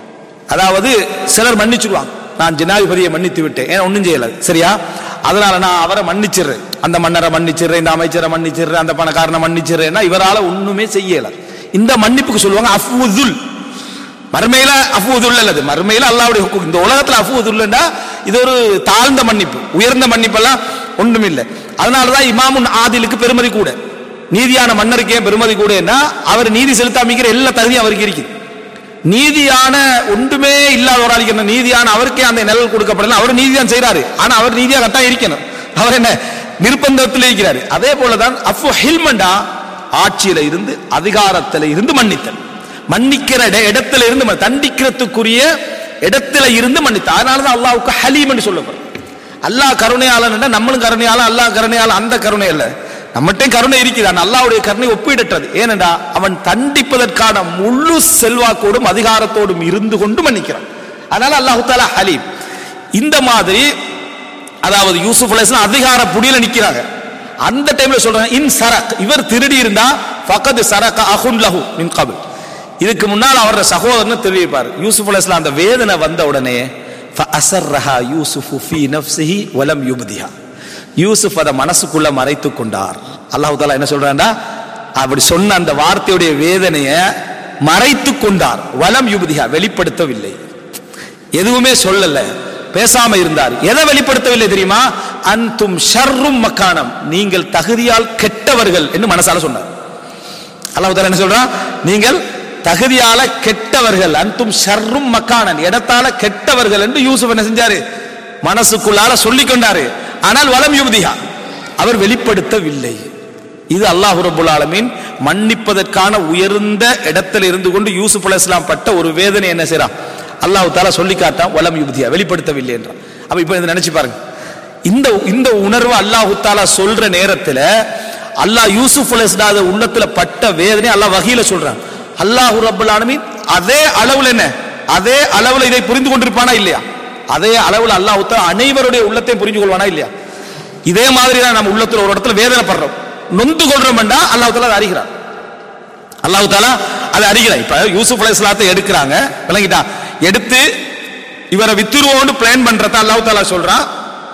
அதாவது சிலர் மன்னிச்சிருவாங்க நான் ஜனாதிபதியை மன்னித்து விட்டேன் ஏன்னா ஒன்றும் செய்யல சரியா அதனால நான் அவரை மன்னிச்சிடுறேன் அந்த மன்னரை மன்னிச்சிடுறேன் இந்த அமைச்சரை மன்னிச்சிடுறேன் அந்த பணக்காரனை மன்னிச்சிடுறேன்னா இவரால ஒண்ணுமே செய்யல இந்த மன்னிப்புக்கு சொல்லுவாங்க அஃபுதுல் மறுமையில அஃபுதுல் அல்லது மறுமையில அல்லாவுடைய ஹுக்கும் இந்த உலகத்துல அஃபுதுல்லா இது ஒரு தாழ்ந்த மன்னிப்பு உயர்ந்த மன்னிப்பெல்லாம் ஒன்றும் இல்லை அதனாலதான் இமாமுன் ஆதிலுக்கு பெருமதி கூட நீதியான மன்னருக்கு ஏன் பெருமதி கூடன்னா அவர் நீதி செலுத்தாமிக்கிற எல்லா தகுதியும் அவருக்கு இருக்குது நீதியான ஒன்றுமே இல்லாத ஒரு ஆளுக்கு என்ன நீதியான அவருக்கே அந்த நிழல் கொடுக்கப்படல அவர் நீதிதான் செய்றாரு ஆனா அவர் நீதியா கட்டாயம் இருக்கணும் அவர் என்ன நிர்பந்தத்தில் இருக்கிறாரு அதே போலதான் அஃபு ஹில்மண்டா ஆட்சியில இருந்து அதிகாரத்துல இருந்து மன்னித்தல் மன்னிக்கிற இட- இடத்துல இருந்து ம- தண்டிக்கிறதுக்குரிய இடத்துல இருந்து மன்னித்த அதனாலதான் அல்லாஹ்வுக்கு ஹலீம் என்று சொல்லப்படும் அல்லாஹ் கருணையாளன் நம்மளும் கருணையாளன் அல்லாஹ் கருணையாளன் அந்த கருணை அல்ல நம்மகிட்ட கருணை இருக்குது ஆனா அல்லாஹ்வுடைய கருணை ஒப்பிடற்றது ஏனென்றா அவன் தண்டிப்பதற்கான முழு செல்வாக்கோடும் அதிகாரத்தோடும் இருந்து கொண்டு மன்னிக்கிறான் அதனால அல்லாஹு தாலா ஹலீம் இந்த மாதிரி அதாவது யூசுப் அலைஹிஸ்ஸலாம் அதிகார புடியில நிக்கிறாங்க அந்த டைம்ல சொல்றாங்க இன் சரக் இவர் திருடி இருந்தா ஃபகத் சரக அஹுன் லஹு மின் கபில் இதுக்கு முன்னால் அவரோட சகோதரன் தெரிவிப்பார் யூசுப் அலைஹிஸ்ஸலாம் அந்த வேதனை வந்த உடனே ஃபஅஸர்ரஹா யூசுஃபு ஃபீ நஃப்ஸிஹி வலம் யுப்திஹா யூசுப் அதை மனசுக்குள்ள மறைத்து கொண்டார் அல்லாஹ் தாலா என்ன சொல்றான்டா அப்படி சொன்ன அந்த வார்த்தையுடைய வேதனையை மறைத்து கொண்டார் வலம் யுபதிஹா வெளிப்படுத்தவில்லை எதுவுமே சொல்லல பேசாம இருந்தார் எதை வெளிப்படுத்தவில்லை தெரியுமா அன்தும் ஷர்ரும் மக்கானம் நீங்கள் தகுதியால் கெட்டவர்கள் என்று மனசால சொன்னார் அல்லாஹ் தாலா என்ன சொல்றான் நீங்கள் தகுதியால கெட்டவர்கள் அன்தும் ஷர்ரும் மக்கானன் இடத்தால கெட்டவர்கள் என்று யூசுப் என்ன செஞ்சாரு மனசுக்குள்ளால சொல்லிக் கொண்டாரு ஆனால் வலம் யுபதிஹா அவர் வெளிப்படுத்தவில்லை இது அல்லாஹ் ரபுல் ஆலமீன் மன்னிப்பதற்கான உயர்ந்த இடத்துல இருந்து கொண்டு யூசுப் அலைஹிஸ்ஸலாம் பட்ட ஒரு வேதனை என்ன செய்றான் அல்லாஹ் தாலா சொல்லி காட்டான் வலம் யுபதியா வெளிப்படுத்தவில்லை என்றான் அப்ப இப்போ இதை நினைச்சு பாருங்க இந்த இந்த உணர்வு அல்லாஹ் தாலா சொல்ற நேரத்துல அல்லாஹ் யூசுப் அலைஹிஸ்ஸலாம் உள்ளத்துல பட்ட வேதனை அல்லாஹ் வகையில சொல்றான் அல்லாஹ் ரபுல் ஆலமீன் அதே அளவுல என்ன அதே அளவுல இதை புரிந்து கொண்டிருப்பானா இல்லையா அதே அளவுல அல்லாஹ் தாலா அனைவருடைய உள்ளத்தையும் புரிஞ்சு கொள்வானா இல்லையா இதே மாதிரி தான் நம்ம உள்ளத்துல ஒரு இடத்துல வேதனைப்படுறோம் நொந்து கொள்றோம்டா அல்லாஹ் தாலா அதை அறிகிறான் அல்லாஹ் தாலா அதை அறிகிறான் இப்ப யூசுப் அலைஹிஸ்ஸலாத்தை எடுக்கிறாங்க விளங்கிட்டா எடுத்து இவரை வித்துருவோன்னு பிளான் பண்றத அல்லாஹ் தாலா சொல்றான்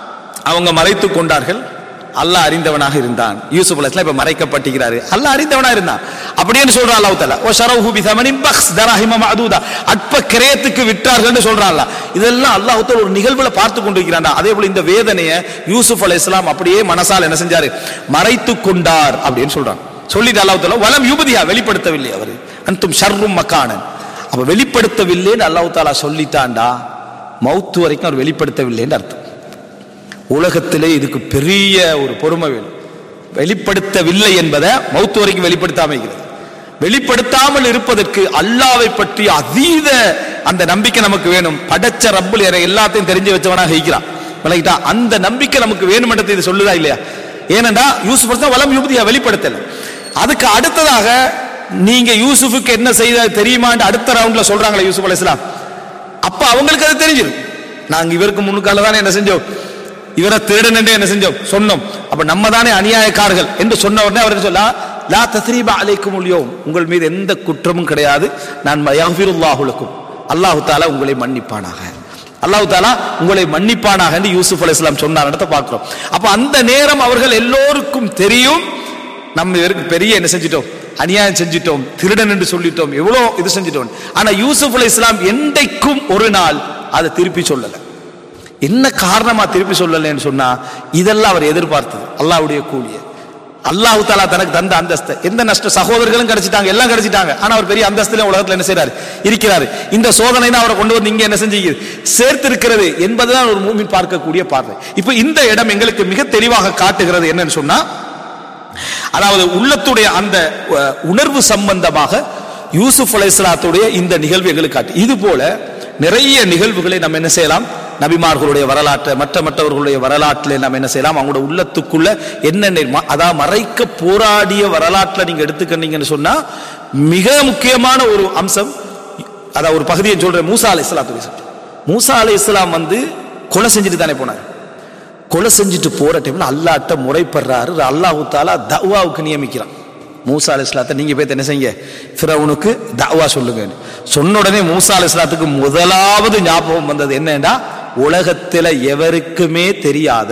அவங்க மறைத்து கொண்டார்கள் அல்லாஹ் அறிந்தவனாக இருந்தான் யூசுப் அலைஹிஸ்ஸலாம் இப்ப மறைக்கப்பட்டிருக்கிறாரு அல்லாஹ் அறிந்தவனா இருந்தான் அப்படின்னு சொல்றான் அல்லாஹ் தாலா ஓ ஷரஹு பி தமனின் பக்ஸ் தரஹிம மஅதூதா அற்ப கிரயத்துக்கு விற்றார்கள்னு சொல்றான் அல்லாஹ் இதெல்லாம் அல்லாஹ் தாலா ஒரு நிகழ்வுல பார்த்து கொண்டிருக்கிறான்டா அதே போல இந்த வேதனையை யூசுப் அலைஹிஸ்ஸலாம் அப்படியே மனசால் என்ன செஞ்சாரு மறைத்து கொண்டார் அப்படின்னு சொல்றான் சொல்லிட்டு அல்லாஹ் தாலா வலம் யுபதியா வெளிப்படுத்தவில்லை அவர் அன்தும் ஷர்ரும் மக்கானன் அப்ப வெளிப்படுத்தவில்லைன்னு அல்லாஹ் தாலா சொல்லிட்டான்டா மௌத்து வரைக்கும் அவர் வெளிப்படுத்தவில்லைன்னு அர்த்தம் உலகத்திலே இதுக்கு பெரிய ஒரு பொறுமை வேணும் வெளிப்படுத்தவில்லை என்பதை மௌத்து வரைக்கும் வெளிப்படுத்தாம இருக்கிறது வெளிப்படுத்தாமல் இருப்பதற்கு அல்லாவை பற்றி அதீத அந்த நம்பிக்கை நமக்கு வேணும் படைச்ச ரப்புல் என எல்லாத்தையும் தெரிஞ்சு வச்சவனாக இருக்கிறான் விளக்கிட்டா அந்த நம்பிக்கை நமக்கு வேணுமென்றதை இது சொல்லுதா இல்லையா ஏனென்றா யூசுப் தான் வளம் யுபதியா வெளிப்படுத்தல அதுக்கு அடுத்ததாக நீங்க யூசுஃபுக்கு என்ன செய்த தெரியுமான்னு அடுத்த ரவுண்ட்ல சொல்றாங்களே யூசுப் அலைஹிஸ்ஸலாம் அப்ப அவங்களுக்கு அது தெரிஞ்சிடும் நாங்க இவருக்கு முன்னுக்கால தானே என்ன செஞ்சோம் இவரை திருடன் என்று என்ன செஞ்சோம் சொன்னோம் அப்ப நம்ம தானே அநியாயக்காரர்கள் என்று சொன்ன உடனே அவர் என்ன சொல்லா லா தத்ரீபா அலைக்கும் உல்யோம் உங்கள் மீது எந்த குற்றமும் கிடையாது நான் யஃபிருல்லாஹுலக்கும் அல்லாஹு தாலா உங்களை மன்னிப்பானாக அல்லாஹு தாலா உங்களை மன்னிப்பானாக என்று யூசுப் அலைஹிஸ்ஸலாம் சொன்னார் இடத்த பார்க்கிறோம் அப்ப அந்த நேரம் அவர்கள் எல்லோருக்கும் தெரியும் நம்ம இவருக்கு பெரிய என்ன செஞ்சிட்டோம் அநியாயம் செஞ்சிட்டோம் திருடன் என்று சொல்லிட்டோம் எவ்வளோ இது செஞ்சிட்டோம் ஆனா யூசுப் அலை இஸ்லாம் என்றைக்கும் ஒரு நாள் அதை திருப்பி சொல்லல என்ன காரணமா திருப்பி சொல்லலைன்னு சொன்னா இதெல்லாம் அவர் எதிர்பார்த்தது அல்லாஹ்வுடைய கூலிய அல்லாஹ் தாலா தனக்கு தந்த அந்தஸ்து எந்த நஷ்ட சகோதரர்களும் கிடைச்சிட்டாங்க எல்லாம் கிடைச்சிட்டாங்க ஆனா அவர் பெரிய அந்தஸ்துல உலகத்துல என்ன செய்றாரு இருக்கிறாரு இந்த சோதனை தான் அவரை கொண்டு வந்து இங்க என்ன செஞ்சு சேர்த்து இருக்கிறது என்பதுதான் ஒரு மூமின் பார்க்கக்கூடிய பார்வை இப்ப இந்த இடம் எங்களுக்கு மிக தெளிவாக காட்டுகிறது என்னன்னு சொன்னா அதாவது உள்ளத்துடைய அந்த அஹ், உணர்வு சம்பந்தமாக யூசுப் அலைஹிஸ்ஸலாத்துடைய இந்த நிகழ்வு எங்களுக்கு காட்டு இது போல நிறைய நிகழ்வுகளை நம்ம என்ன செய்யலாம் நபிமார்களுடைய வரலாற்றை மற்ற மற்றவர்களுடைய வரலாற்றில் நம்ம என்ன செய்யலாம் அவங்களோட உள்ளத்துக்குள்ள என்னென்ன ம- அதாவது மறைக்க போராடிய வரலாற்றில் நீங்க எடுத்துக்கிட்டீங்கன்னு சொன்னா மிக முக்கியமான ஒரு அம்சம் அதாவது ஒரு பகுதியை சொல்றேன் மூசா அலை இஸ்லாத்துடைய சட்டம் மூசா அலை இஸ்லாம் வந்து கொலை செஞ்சுட்டு தானே போனார் கொலை செஞ்சுட்டு போற டைம்ல அல்லாட்ட முறைப்படுறாரு அல்லாஹு தாலா தவாவுக்கு நியமிக்கிறான் மூசா அலி இஸ்லாத்தை நீங்க போய் என்ன செய்யுங்க ஃபிரௌனுக்கு தவா சொல்லுங்க சொன்ன உடனே மூசா அலி இஸ்லாத்துக்கு முதலாவது ஞாபகம் வந்தது என்னன்னா உலகத்துல எவருக்குமே தெரியாத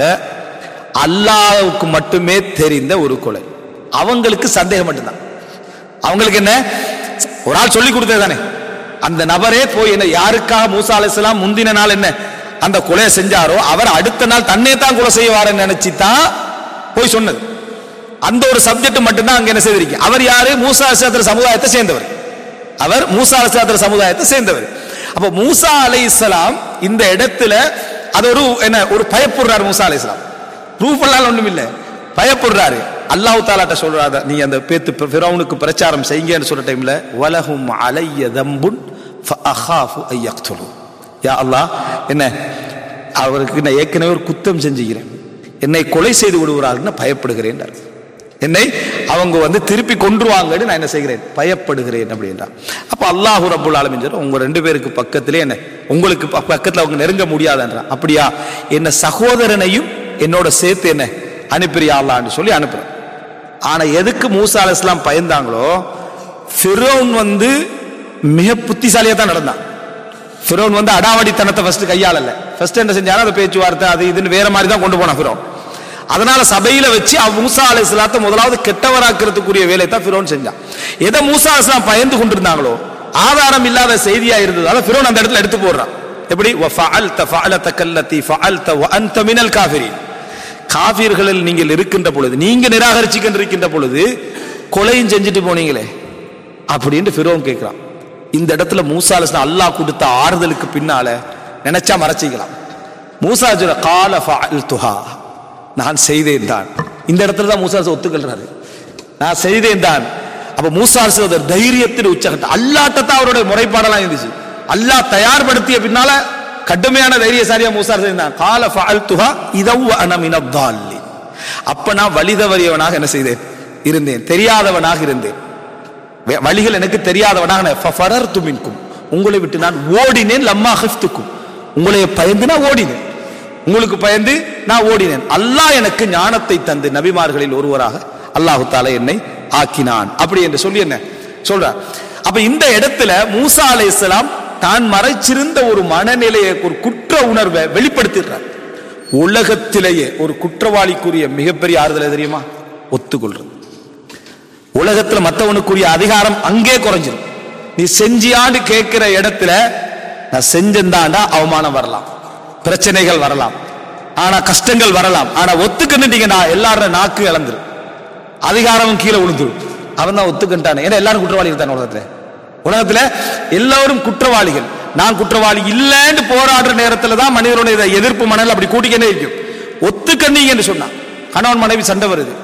அல்லாஹ்வுக்கு மட்டுமே தெரிந்த ஒரு கொலை அவங்களுக்கு சந்தேகம் மட்டும்தான் அவங்களுக்கு என்ன ஒரு ஆள் சொல்லி கொடுத்தது தானே அந்த நபரே போய் என்ன யாருக்காக மூசா அலைஹிஸ்ஸலாம் முந்தின நாள் என்ன அந்த கொலையை செஞ்சாரோ அவர் அடுத்த நாள் தன்னே தான் கொலை செய்வாருன்னு நினைச்சு தான் போய் சொன்னது அந்த ஒரு சப்ஜெக்ட் மட்டும்தான் அங்க என்ன செய்திருக்கு அவர் யாரு மூசா அலைஹிஸ்ஸலாத்திர சமுதாயத்தை சேர்ந்தவர் அவர் மூசா அலைஹிஸ்ஸலாத்திர சமுதாயத்தை சேர்ந்தவர் அப்ப மூசா அலைஹிஸ்ஸலாம் இந்த இடத்துல அது ஒரு என்ன ஒரு பயப்படுறார் மூசா அலைஹிஸ்ஸலாம் ப்ரூஃப் எல்லாம் ஒண்ணும் இல்ல பயப்படுறாரு அல்லாஹ் தாலாட்ட சொல்றாரு நீ அந்த பேத்து ஃபிரௌனுக்கு பிரச்சாரம் செய்யுங்கன்னு சொல்ற டைம்ல வலஹும் அலைய தம்புன் ஃபஅஹாஃபு ஐ யக்துலு யா அல்லாஹ் என்ன அவருக்கு நான் ஏற்கனவே ஒரு குத்தம் செஞ்சுக்கிறேன் என்னை கொலை செய்து விடுவார்கள்னு பயப்படுகிறேன் என்னை அவங்க வந்து திருப்பி கொன்றுவாங்கன்னு நான் என்ன செய்கிறேன் பயப்படுகிறேன் அப்படின்றான் அப்ப அல்லாஹு ரப்புல் ஆலமீன் சொல்றான், உங்க ரெண்டு பேருக்கு பக்கத்திலே என்ன உங்களுக்கு ப- பக்கத்துல அவங்க நெருங்க முடியாதுன்றான் அப்படியா என்ன சகோதரனையும் என்னோட சேர்த்து என்ன அனுப்புறியா அல்லான்னு சொல்லி அனுப்புறேன் ஆனா எதுக்கு மூசா அலைஹிஸ்ஸலாம் பயந்தாங்களோ ஃபிரௌன் வந்து மிக புத்திசாலியா தான் நடந்தான் ஃபிரௌன் வந்து அடாவடித்தனத்தை ஃபர்ஸ்ட் கையாளல ஃபர்ஸ்ட் என்ன செஞ்சாரு அந்த பேச்சுவார்த்தை அது இதுன்னு வேற மாதிரி தான் கொண்டு போனான் ஃபிரௌன் அதனால சபையில வச்சு அவ மூசா அலைஹிஸ்ஸலாத்தை முதலாவது கெட்டவராக்கிறதுக்குரிய வேலையை தான் ஃபிரௌன் செஞ்சான் எதை மூசா அலைஹிஸ்ஸலாம் பயந்து கொண்டிருந்தாங்களோ ஆதாரம் இல்லாத செய்தியா இருந்ததால ஃபிரௌன் அந்த இடத்துல எடுத்து போடுறான் எப்படி وَفَعَلْتَ فَعَلَتَكَ الَّتِي فَعَلْتَ وَأَنْتَ مِنَ الْكَافِرِينَ காஃபிர்களில் நீங்கள் இருக்கின்ற பொழுது நீங்க நிராகரிச்சுக்கிட்டு இருக்கின்ற பொழுது கொலையும் செஞ்சுட்டு போனீங்களே அப்படின்னு ஃபிரோன் கேட்கிறான் இந்த இடத்துல மூசா அலைஹிஸ்ஸலாம் அல்லாஹ் கொடுத்த ஆறுதலுக்கு பின்னால நினைச்சா மறைச்சிக்கலாம் மூசா சொல்ல கால ஃபஅல்துஹா நான் செய்தேன் தான் இந்த இடத்துல தான் மூசா அலைஹிஸ்ஸலாம் ஒத்துக்கொள்றாரு நான் செய்தேன் தான் அப்ப மூசா அலைஹிஸ்ஸலாம் தைரியத்தின் உச்சகட்டம் அல்லாட்ட தான் அவருடைய முறைப்பாடெல்லாம் இருந்துச்சு அல்லாஹ் தயார்படுத்திய பின்னால கடுமையான தைரியசாலியா மூசா செய்தான் கால ஃபஅல்துஹா இதவ் அன மினத் தாலின் அப்ப நான் வழிதவறியவனாக என்ன செய்தேன் இருந்தேன் தெரியாதவனாக இருந்தேன் வே- வழிகள் எனக்கு தெரியாதவனாக நான் ஃபஃபரர்து மின்கும் உங்களை விட்டு நான் ஓடினேன் லம்மா ஹிஃப்துக்கும் உங்களை பயந்து நான் ஓடினேன் உங்களுக்கு பயந்து நான் ஓடினேன் அல்லாஹ் எனக்கு ஞானத்தை தந்து நபிமார்களில் ஒருவராக அல்லாஹு தாலா என்னை ஆக்கினான் அப்படி என்று சொல்லி என்ன சொல்றார் அப்ப இந்த இடத்துல மூசா அலைஹிஸ்ஸலாம் தான் மறைச்சிருந்த ஒரு மனநிலையை ஒரு குற்ற உணர்வை வெளிப்படுத்திடுறார் உலகத்திலேயே ஒரு குற்றவாளிக்குரிய மிகப்பெரிய ஆறுதல் எது தெரியுமா ஒத்துக்கொள்றது உலகத்துல மத்தவனுக்குரிய அதிகாரம் அங்கே குறைஞ்சிரும் நீ செஞ்சியான்னு கேட்கிற இடத்துல நான் செஞ்சந்தாண்டா அவமானம் வரலாம் பிரச்சனைகள் வரலாம் ஆனா கஷ்டங்கள் வரலாம் ஆனா ஒத்துக்கிட்டீங்கன்னா எல்லாரோட நாக்கு இழந்துரும் அதிகாரமும் கீழே விழுந்துரும் அவன் தான் ஒத்துக்கிட்டானே ஏன்னா எல்லாரும் குற்றவாளிகள் தானே உலகத்துல உலகத்துல எல்லாரும் குற்றவாளிகள் நான் குற்றவாளி இல்லைன்னு போராடுற நேரத்துல தான் மனிதனுடைய எதிர்ப்பு மணல் அப்படி கூட்டிக்கிட்டே இருக்கும் ஒத்துக்கண்ணீங்கன்னு சொன்னான் கணவன் மனைவி சண்டை வருது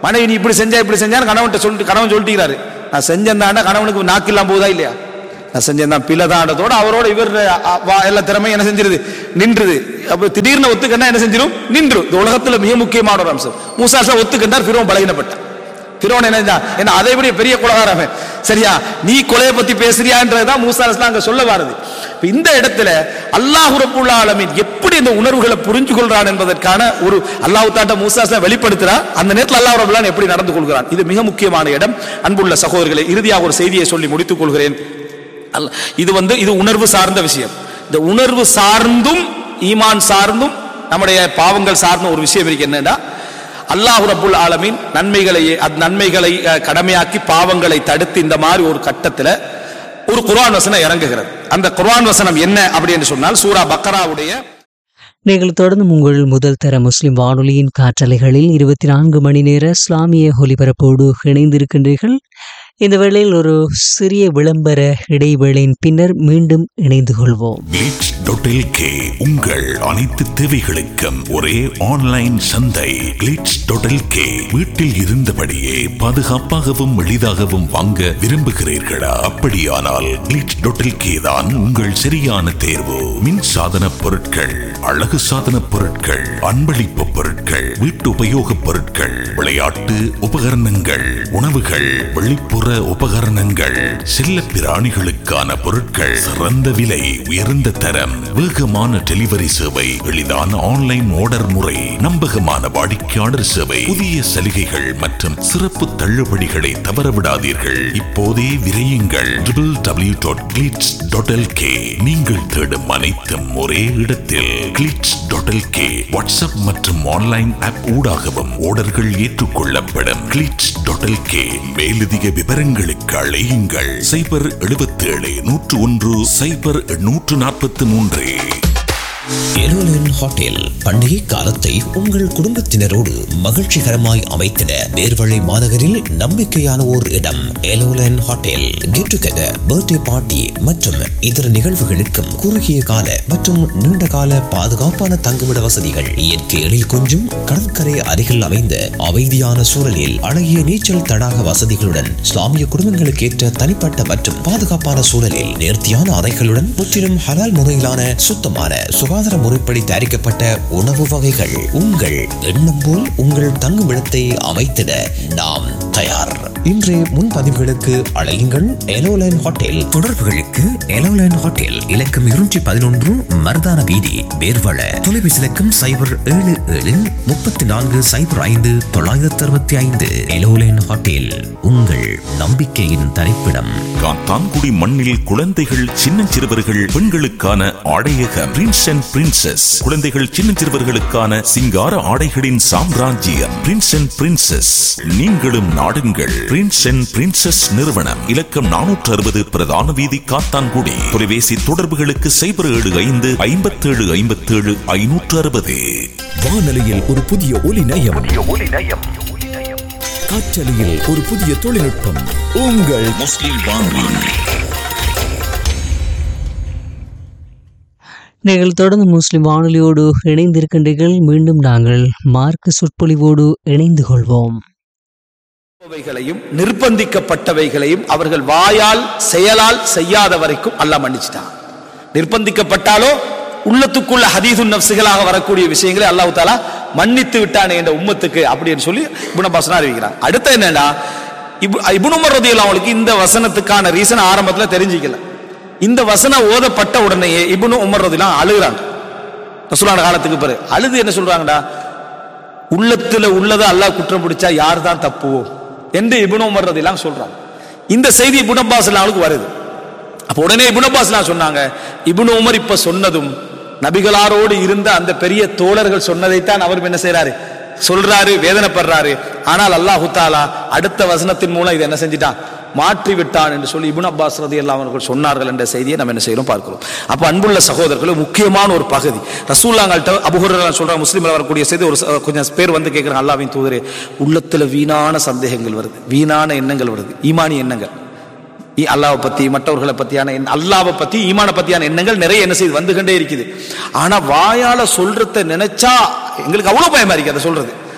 மனைவி நீ இப்படி செஞ்சா இப்படி செஞ்சான்னு கணவன்கிட்ட சொல்லிட்டு கணவன் சொல்லிட்டுறாரு நான் செஞ்சேன்டாண்டா கணவனுக்கு நாக்கு இல்லாம போகுதா இல்லையா நான் செஞ்சேன் தான் பிள்ளதாண்டதோட அவரோட இவர் அ, வா- எல்லா திறமையும் என்ன செஞ்சிருது நின்றுது அப்ப திடீர்னு ஒத்துக்கண்டா என்ன செஞ்சிரும் நின்று இந்த உலகத்துல மிக முக்கியமான ஒரு அம்சம் மூசாசா ஒத்துக்கண்டார் பிறவன் பலகீனப்பட்டான் பிறவன் என்ன செஞ்சான்? என்ன அதை விட பெரிய கொலகாரவன் சரியா நீ கொலையை பத்தி பேசுறியான்றதுதான் மூசா அலைஹிஸ்ஸலாம் அங்க சொல்ல வருது இப்ப இந்த இடத்துல அல்லாஹ் ரப்புல் ஆலமீன் எப்படி இந்த உணர்வுகளை புரிஞ்சு கொள்றான் என்பதற்கான ஒரு அல்லாஹ் தாட்ட மூசா அலைஹிஸ்ஸலாம் வெளிப்படுத்துறான் அந்த நேரத்தில் அல்லாஹ் ரப்புல் ஆலமீன் எப்படி நடந்து கொள்கிறான் இது மிக முக்கியமான இடம் அன்புள்ள சகோதரர்களே இறுதியாக ஒரு செய்தியை சொல்லி முடித்துக் கொள்கிறேன் அல்ல- இது வந்து இது உணர்வு சார்ந்த விஷயம் இந்த உணர்வு சார்ந்தும் ஈமான் சார்ந்தும் நம்முடைய பாவங்கள் சார்ந்த ஒரு விஷயம் இருக்கு என்னன்னா அல்லாஹ் ரப்புல் ஆலமீன் நன்மைகளை அது நன்மைகளை அஹ், கடமையாக்கி பாவங்களை தடுத்து இந்த மாதிரி ஒரு கட்டத்துல ஒரு குர்ஆன் வசனம் இறங்குகிறது அந்த குர்ஆன் வசனம் என்ன அப்படின்னு சொன்னால் சூரா பக்கராவுடைய நீங்கள் தொடர்ந்து உங்கள் முதல் தர முஸ்லிம் வானொலியின் காற்றலைகளில் இருபத்தி நான்கு மணி நேர இஸ்லாமிய ஒலிபரப்போடு இணைந்திருக்கின்றீர்கள் இந்த வேளையில் ஒரு சிறிய விளம்பர இடைவேளையின் பின்னர் மீண்டும் இணைந்து கொள்வோம் glitch.lk உங்கள் அனைத்து தேவைகளுக்கும் ஒரே ஆன்லைன் சந்தை glitch.lk வீட்டில் இருந்தபடியே பாதுகாப்பாகவும் எளிதாகவும் வாங்க விரும்புகிறீர்களா அப்படியானால் glitch.lk தான் உங்கள் சரியான தேர்வு மின் சாதன பொருட்கள் அழகு சாதன பொருட்கள் அன்பளிப்பு பொருட்கள் வீட்டு உபயோகப் பொருட்கள் விளையாட்டு உபகரணங்கள் உணவுகள் வெளிப்புற உபகரணங்கள் செல்ல பிராணிகளுக்கான பொருட்கள் சிறந்த விலை உயர்ந்த தரம் வேகமான டெலிவரி சேவை எளிதான ஆன்லைன் ஆர்டர் முறை நம்பகமான வாடிக்கையாளர் சேவை புதிய சலுகைகள் மற்றும் சிறப்பு தள்ளுபடிகளை தவறவிடாதீர்கள் இப்போதே விரையுங்கள் www.glitz.lk நீங்கள் தேடும் அனைத்தும் ஒரே இடத்தில் glitz.lk வாட்ஸ்அப் மற்றும் ஆன்லைன் ஆப் ஊடாகவும் ஆர்டர்கள் ஏற்றுக்கொள்ளப்படும் glitz.lk மேலதிக விவரங்களுக்கு அழையுங்கள் சைபர் 77 நூற்று ஒன்று சைபர் நூற்று நாற்பத்தி மூன்று எருலன் ஹோட்டல் பண்டிகை காலத்தை உங்கள் குடும்பத்தினரோடு மகிழ்ச்சிகரமாய் அமைத்திட நேர்வழி மாநகரில் நம்பிக்கையான ஓர் இடம் எலோலன் hotel get together birthday party மற்றும் இதர நிகழ்வுகளுக்கும் குறுகிய கால மற்றும் நீண்ட கால பாதுகாப்பான தங்குமிட வசதிகள் இயற்கை எழில் கொஞ்சும் கடற்கரை அருகில் அமைந்த அமைதியான சூழலில் அழகிய நீச்சல் தடாக வசதிகளுடன் இஸ்லாமிய குடும்பங்களுக்கு ஏற்ற தனிப்பட்ட மற்றும் பாதுகாப்பான சூழலில் நேர்த்தியான அறைகளுடன் முற்றிலும் ஹலால் முறையிலான சுத்தமான சுகாதார முறைப்படி தயாரிக்கப்பட்ட உணவு வகைகள் உங்கள் எண்ணம் போல் உங்கள் தங்குமிடத்தை அமைத்திட நாம் தயார் இன்றைய முன்பதிவுகளுக்கு அழையுங்கள் எலோலைன் ஹோட்டல் தொடர்புகளுக்கு எலோலைன் ஹோட்டல் இலக்கம் இருநூற்றி பதினொன்று மருதான வீதி வேர்வள தொலைபேசி இலக்கம் சைபர் ஏழு ஏழு முப்பத்தி நான்கு சைபர் ஐந்து தொள்ளாயிரத்தி அறுபத்தி ஐந்து எலோலைன் ஹோட்டல் உங்கள் நம்பிக்கையின் தரிப்பிடம் காத்தான்குடி மண்ணில் குழந்தைகள் சின்னஞ்சிறுவர்கள் பெண்களுக்கான ஆடையக பிரின்ஸ் அண்ட் பிரின்சஸ் குழந்தைகள் சின்னஞ்சிறுவர்களுக்கான சிங்கார ஆடைகளின் சாம்ராஜ்யம் பிரின்ஸ் அண்ட் பிரின்சஸ் நீங்களும் நாடுங்கள் பிரின்ஸ் அண்ட் பிரின்சஸ் நிறுவனம் இலக்கம் நானூற்று அறுபது பிரதான வீதி காத்தான்குடி தொலைபேசி தொடர்புகளுக்கு சைபர் ஏழு ஐந்து ஐம்பத்தேழு ஐம்பத்தேழு ஐநூற்று அறுபது வானொலியில் ஒரு புதிய ஒலி நயம் காற்றலையில் ஒரு புதிய தொழில்நுட்பம் உங்கள் முஸ்லிம் வானொலி நீங்கள் தொடர்ந்து முஸ்லிம் வானொலியோடு இணைந்திருக்கின்றீர்கள் மீண்டும் நாங்கள் மார்க்க சொற்பொழிவோடு இணைந்து கொள்வோம் வைகளையும் நிர்பந்திக்கப்பட்டவைகளையும் அவர்கள் வாயால் செயலால் செய்யாத வரைக்கும் அல்லாஹ் மன்னிச்சிட்டான் நிர்பந்திக்கப்பட்டாலோ உள்ளத்துக்குள்ள ஹதீது நப்சுகளாக வரக்கூடிய விஷயங்களை அல்லாஹ் தாலா மன்னித்து விட்டானே என்ற உம்மத்துக்கு அப்படின்னு சொல்லி குணபாசனா அறிவிக்கிறான் அடுத்து என்னன்னா இபு இபுன் உமர் ரதியல்லாஹு அவங்களுக்கு இந்த வசனத்துக்கான ரீசன் ஆரம்பத்துல தெரிஞ்சிக்கல இந்த வசனம் ஓதப்பட்ட உடனேயே இபுனு உமர் ரதிலாம் அழுகுறாங்க ரசூலான காலத்துக்கு பிறகு அழுது என்ன சொல்றாங்கடா உள்ளத்துல உள்ளதை அல்லாஹ் குற்றம் பிடிச்சா யார் தான் தப்புவோம் என்று இபுன் உமர் ரதிலாம் சொல்றாங்க இந்த செய்தி இபுன் அப்பாஸ் அவளுக்கு வருது அப்ப உடனே இபுன் அப்பாஸ் சொன்னாங்க இபுன் உமர் இப்ப சொன்னதும் நபிகளாரோடு இருந்த அந்த பெரிய தோழர்கள் சொன்னதைத்தான் அவர் என்ன செய்றாரு சொல்றாரு வேதனைப்படுறாரு ஆனால் அல்லாஹு தாலா அடுத்த வசனத்தின் மூலம் இதை என்ன செஞ்சிட்டான் மாற்றி விட்டான் என்று சொல்லி இபுன் அப்பாஸ் ரதி அவர்கள் சொன்னார்கள் என்ற செய்தியை நம்ம என்ன செய்யறோம் பார்க்கிறோம் அப்ப அன்புள்ள சகோதரர்களும் முக்கியமான ஒரு பகுதி ரசூல்லாங்கள்ட்ட அபுஹுரர் சொல்றாங்க முஸ்லீம்ல வரக்கூடிய செய்தி ஒரு ச- கொஞ்சம் பேர் வந்து கேட்கிறாங்க அல்லாவின் தூதரே உள்ளத்துல வீணான சந்தேகங்கள் வருது வீணான எண்ணங்கள் வருது ஈமானி எண்ணங்கள் ஈ- அல்லாவை பத்தி மற்றவர்களை பத்தியான எண்ண- அல்லாவை பத்தி ஈமான பத்தியான எண்ணங்கள் நிறைய என்ன செய்து வந்து கொண்டே இருக்குது ஆனா வாயால சொல்றத நினைச்சா எங்களுக்கு அவ்வளவு பயமா இருக்கு அதை சொல்றது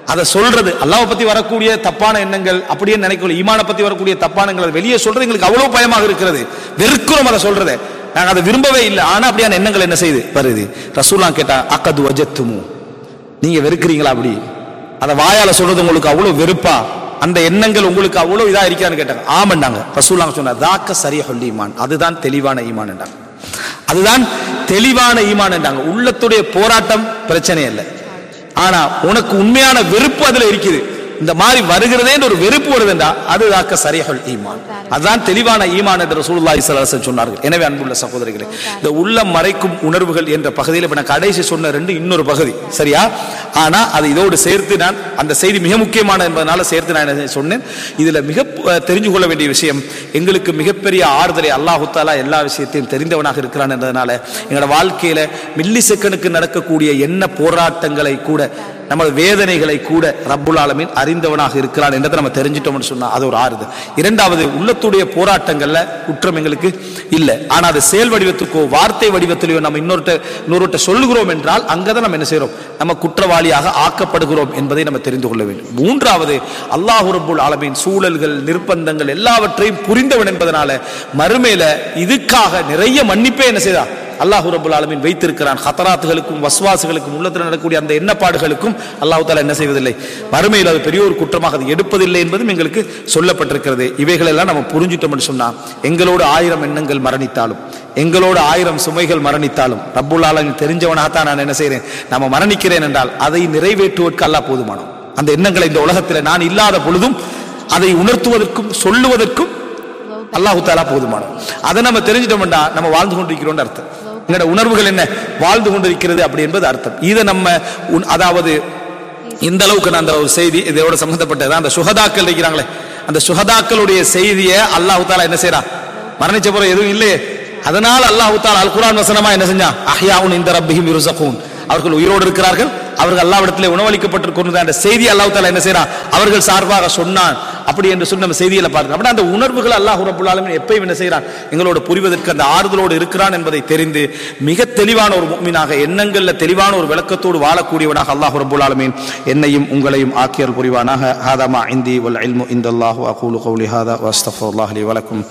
அதை சொல்றது அல்லாஹ்வை பத்தி வரக்கூடிய தப்பான எண்ணங்கள் அப்படியே நினைக்கல ஈமான பத்தி வரக்கூடிய தப்பான எண்ணங்களை வெளியே சொல்றது எங்களுக்கு அவ்வளவு பயமாக இருக்கிறது வெறுக்கிறோம் அதை சொல்றதை நாங்க அதை விரும்பவே இல்லை ஆனா அப்படியான எண்ணங்கள் என்ன செய்யுது வருது ரசூல்லாம் கேட்டா அக்கது வஜத்துமு நீங்க வெறுக்கிறீங்களா அப்படி அதை வாயால சொல்றது உங்களுக்கு அவ்வளவு வெறுப்பா அந்த எண்ணங்கள் உங்களுக்கு அவ்வளவு இதா இருக்கான்னு கேட்டாங்க ஆமாண்டாங்க ரசூலாங்க சொன்னார் தாக்க சரியா சொல்லி ஈமான் அதுதான் தெளிவான ஈமான் என்றாங்க அதுதான் தெளிவான ஈமான் என்றாங்க உள்ளத்துடைய போராட்டம் பிரச்சனை இல்லை ஆனா உனக்கு உண்மையான வெறுப்பு அதுல இருக்குது இந்த மாதிரி வருகிறதே ஒரு வெறுப்பு வருதுண்டா அது தாக்க சரியாக ஈமான் அதுதான் தெளிவான ஈமான் என்று ரசூலுல்லாஹி ஸல்லல்லாஹு அலைஹி வஸல்லம் சொன்னார்கள் எனவே அன்புள்ள சகோதரிகளே இந்த உள்ளம் மறைக்கும் உணர்வுகள் என்ற பகுதியில் இப்ப நான் கடைசி சொன்ன ரெண்டு இன்னொரு பகுதி சரியா ஆனா அது இதோடு சேர்த்து நான் அந்த செய்தி மிக முக்கியமான என்பதனால சேர்த்து நான் என்ன சொன்னேன் இதுல மிக அஹ், தெரிஞ்சு கொள்ள வேண்டிய விஷயம் எங்களுக்கு மிகப்பெரிய ஆறுதலை அல்லாஹு தாலா எல்லா விஷயத்தையும் தெரிந்தவனாக இருக்கிறான் என்றதுனால எங்களோட வாழ்க்கையில மில்லி செகண்டுக்கு நடக்கக்கூடிய என்ன போராட்டங்களை கூட நமது வேதனைகளை கூட ரப்புல் ஆலமீன் அறிந்தவனாக இருக்கிறான் என்றதை நம்ம தெரிஞ்சிட்டோம்னு சொன்னா அது ஒரு ஆறுதல் இரண்டாவது உள்ளத்துடைய போராட்டங்கள்ல குற்றம் எங்களுக்கு இல்லை ஆனா அது செயல் வடிவத்துக்கோ வார்த்தை வடிவத்திலேயோ நம்ம இன்னொருட்ட இன்னொருட்ட சொல்லுகிறோம் என்றால் அங்கதான் நம்ம என்ன செய்றோம் நம்ம குற்றவாளியாக ஆக்கப்படுகிறோம் என்பதை நம்ம தெரிந்து கொள்ள வேண்டும் மூன்றாவது அல்லாஹ் ரப்புல் ஆலமீன் சூழல்கள் நிர்பந்தங்கள் எல்லாவற்றையும் புரிந்தவன் என்பதனால மறுமையில இதுக்காக நிறைய மன்னிப்பே என்ன செய்தா அல்லாஹ் ரபுல் ஆலமீன் வைத்திருக்கிறான் ஹத்தராத்துகளுக்கும் வஸ்வாசுகளுக்கும் உள்ளத்தில் நடக்கக்கூடிய அந்த எண்ணப்பாடுகளுக்கும் அல்லாஹ் தாலா என்ன செய்வதில்லை மறுமையில் அது பெரிய ஒரு குற்றமாக அது எடுப்பதில்லை என்பதும் எங்களுக்கு சொல்லப்பட்டிருக்கிறது இவைகளெல்லாம் நம்ம புரிஞ்சிட்டோம்னு சொன்னா எங்களோடு ஆயிரம் எண்ணங்கள் மரணித்தாலும் எங்களோடு ஆயிரம் சுமைகள் மரணித்தாலும் ரப்புல் ஆலமீன் தெரிஞ்சவனாகத்தான் நான் என்ன செய்கிறேன் நம்ம மரணிக்கிறேன் என்றால் அதை நிறைவேற்றுவதற்கு அல்லாஹ் போதுமானோம் அந்த எண்ணங்களை இந்த உலகத்தில் நான் இல்லாத பொழுதும் அதை உணர்த்துவதற்கும் சொல்லுவதற்கும் அல்லாஹு தாலா போதுமானது அதை நம்ம தெரிஞ்சிட்டோம்டா நம்ம வாழ்ந்து கொண்டிருக்கிறோம்னு அர்த்தம் எங்களோட உணர்வுகள் என்ன வாழ்ந்து கொண்டிருக்கிறது அப்படி என்பது அர்த்தம் இதை நம்ம உன்- அதாவது இந்த அளவுக்கு நான் அந்த ஒரு செய்தி இதோட சம்பந்தப்பட்டது அந்த சுகதாக்கள் இருக்கிறாங்களே அந்த சுகதாக்களுடைய செய்தியை அல்லாஹு தாலா என்ன செய்றான் மரணிச்ச பிறகு எதுவும் இல்லையே அதனால் அல்லாஹு தாலா அல் குர்ஆன் வசனமா என்ன செஞ்சான் அஹ்யாவுன் இந்த ரப்பிஹிம் யுர்ஸகூன் அவர்கள் உயிரோடு இருக்கிறார்கள் அவர்கள் அல்லாவிடத்திலே உணவளிக்கப்பட்டிருக்கிறது அந்த செய்தி அல்லாஹ் தாலா என்ன செய்றான் அவர்கள் சார்பாக சொன்னான் அப்படி என்று சொல்லி நம்ம செய்தியில பார்க்கிறோம் அப்படி அந்த உணர்வுகள் அல்லாஹ் ரப்புல் ஆலமீன் எப்பயும் என்ன செய்றான் எங்களோட புரிவதற்கு அந்த ஆறுதலோடு இருக்கிறான் என்பதை தெரிந்து மிக தெளிவான ஒரு முக்மீனாக எண்ணங்கள்ல தெளிவான ஒரு விளக்கத்தோடு வாழக்கூடியவனாக அல்லாஹ் ரப்புல் ஆலமீன் என்னையும் உங்களையும் ஆக்கியல் புரிவானாக ஹாதமா இந்தி வல் இல்மு இந்தல்லாஹு அகூலு கௌலி ஹாதா வஸ்தஃபுல்லாஹ் லி வலக்கும்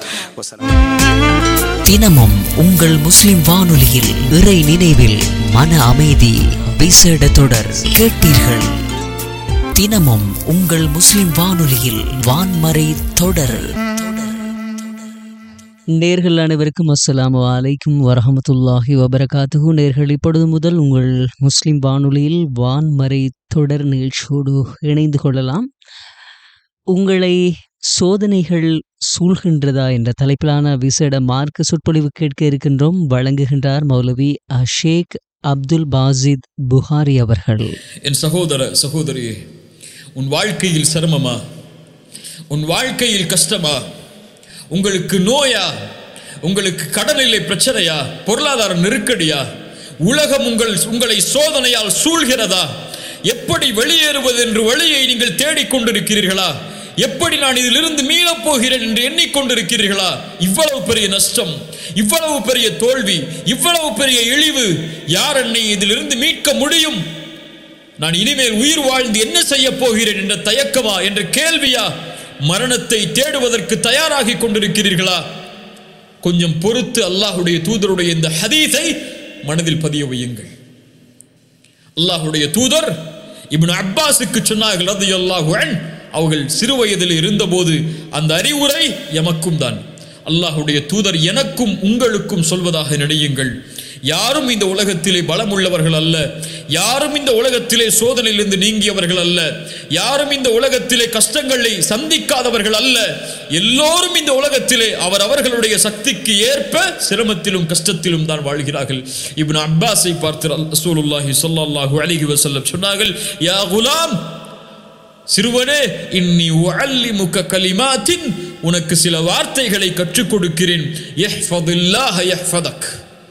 வஸலாம் தினமும் உங்கள் முஸ்லிம் வானொலியில் இறை நினைவில் மன அமைதி விசேட தொடர் கேட்டீர்கள் தினமும் உங்கள் முஸ்லிம் வானொலியில் வான்மறை தொடர் நேர்கள் அனைவருக்கும் அஸ்ஸலாமு அலைக்கும் வரஹமத்துல்லாஹி வபரகாத்துஹு நேர்கள் இப்பொழுது முதல் உங்கள் முஸ்லிம் வானொலியில் வான்மறை தொடர் நிகழ்ச்சியோடு இணைந்து கொள்ளலாம் உங்களை சோதனைகள் சூழ்கின்றதா என்ற தலைப்பிலான விசேட மார்க்க சொற்பொழிவு கேட்க இருக்கின்றோம் வழங்குகின்றார் மௌலவி அஷேக் அப்துல் பாசித் புகாரி அவர்கள் என் சகோதர சகோதரியே உன் வாழ்க்கையில் சிரமமா உன் வாழ்க்கையில் கஷ்டமா உங்களுக்கு நோயா உங்களுக்கு கடனிலை பிரச்சனையா பொருளாதார நெருக்கடியா உலகம் உங்கள் உங்களை சோதனையால் சூழ்கிறதா எப்படி வெளியேறுவது என்று வழியை நீங்கள் தேடிக்கொண்டிருக்கிறீர்களா எப்படி நான் இதிலிருந்து மீளப் போகிறேன் என்று எண்ணிக்கொண்டிருக்கிறீர்களா இவ்வளவு பெரிய நஷ்டம் இவ்வளவு பெரிய தோல்வி இவ்வளவு பெரிய இழிவு யார் என்னை இதிலிருந்து மீட்க முடியும் நான் இனிமேல் உயிர் வாழ்ந்து என்ன செய்ய போகிறேன் என்ற தயக்கமா என்ற கேள்வியா மரணத்தை தேடுவதற்கு தயாராகி கொண்டிருக்கிறீர்களா கொஞ்சம் பொறுத்து அல்லாஹுடைய தூதருடைய இந்த ஹதீஸை மனதில் பதிய வையுங்கள் அல்லாஹுடைய தூதர் இப்னு அப்பாஸுக்கு சொன்னார்கள் ரலியல்லாஹு அன்ஹு அவர்கள் சிறு வயதில் இருந்தபோது அந்த அறிவுரை எமக்கும் தான் அல்லாஹுடைய தூதர் எனக்கும் உங்களுக்கும் சொல்வதாக நினையுங்கள் யாரும் இந்த உலகத்திலே பலம் உள்ளவர்கள் அல்ல யாரும் இந்த உலகத்திலே சோதனையிலிருந்து நீங்கியவர்கள் அல்ல யாரும் இந்த உலகத்திலே கஷ்டங்களை சந்திக்காதவர்கள் அல்ல எல்லோரும் இந்த உலகத்திலே அவர் அவர்களுடைய சக்திக்கு ஏற்ப சிரமத்திலும் கஷ்டத்திலும் தான் வாழ்கிறார்கள் இப்னு அப்பாஸை பார்த்து ரசூலுல்லாஹி ஸல்லல்லாஹு அலைஹி வஸல்லம் சொன்னார்கள் யா குலாம் சிறுவனே இன்னி உஅல்லிமுக கலிமாத்தின் உனக்கு சில வார்த்தைகளை கற்றுக் கொடுக்கிறேன் யஹ்ஃபதுல்லாஹ யஹ்ஃபதக்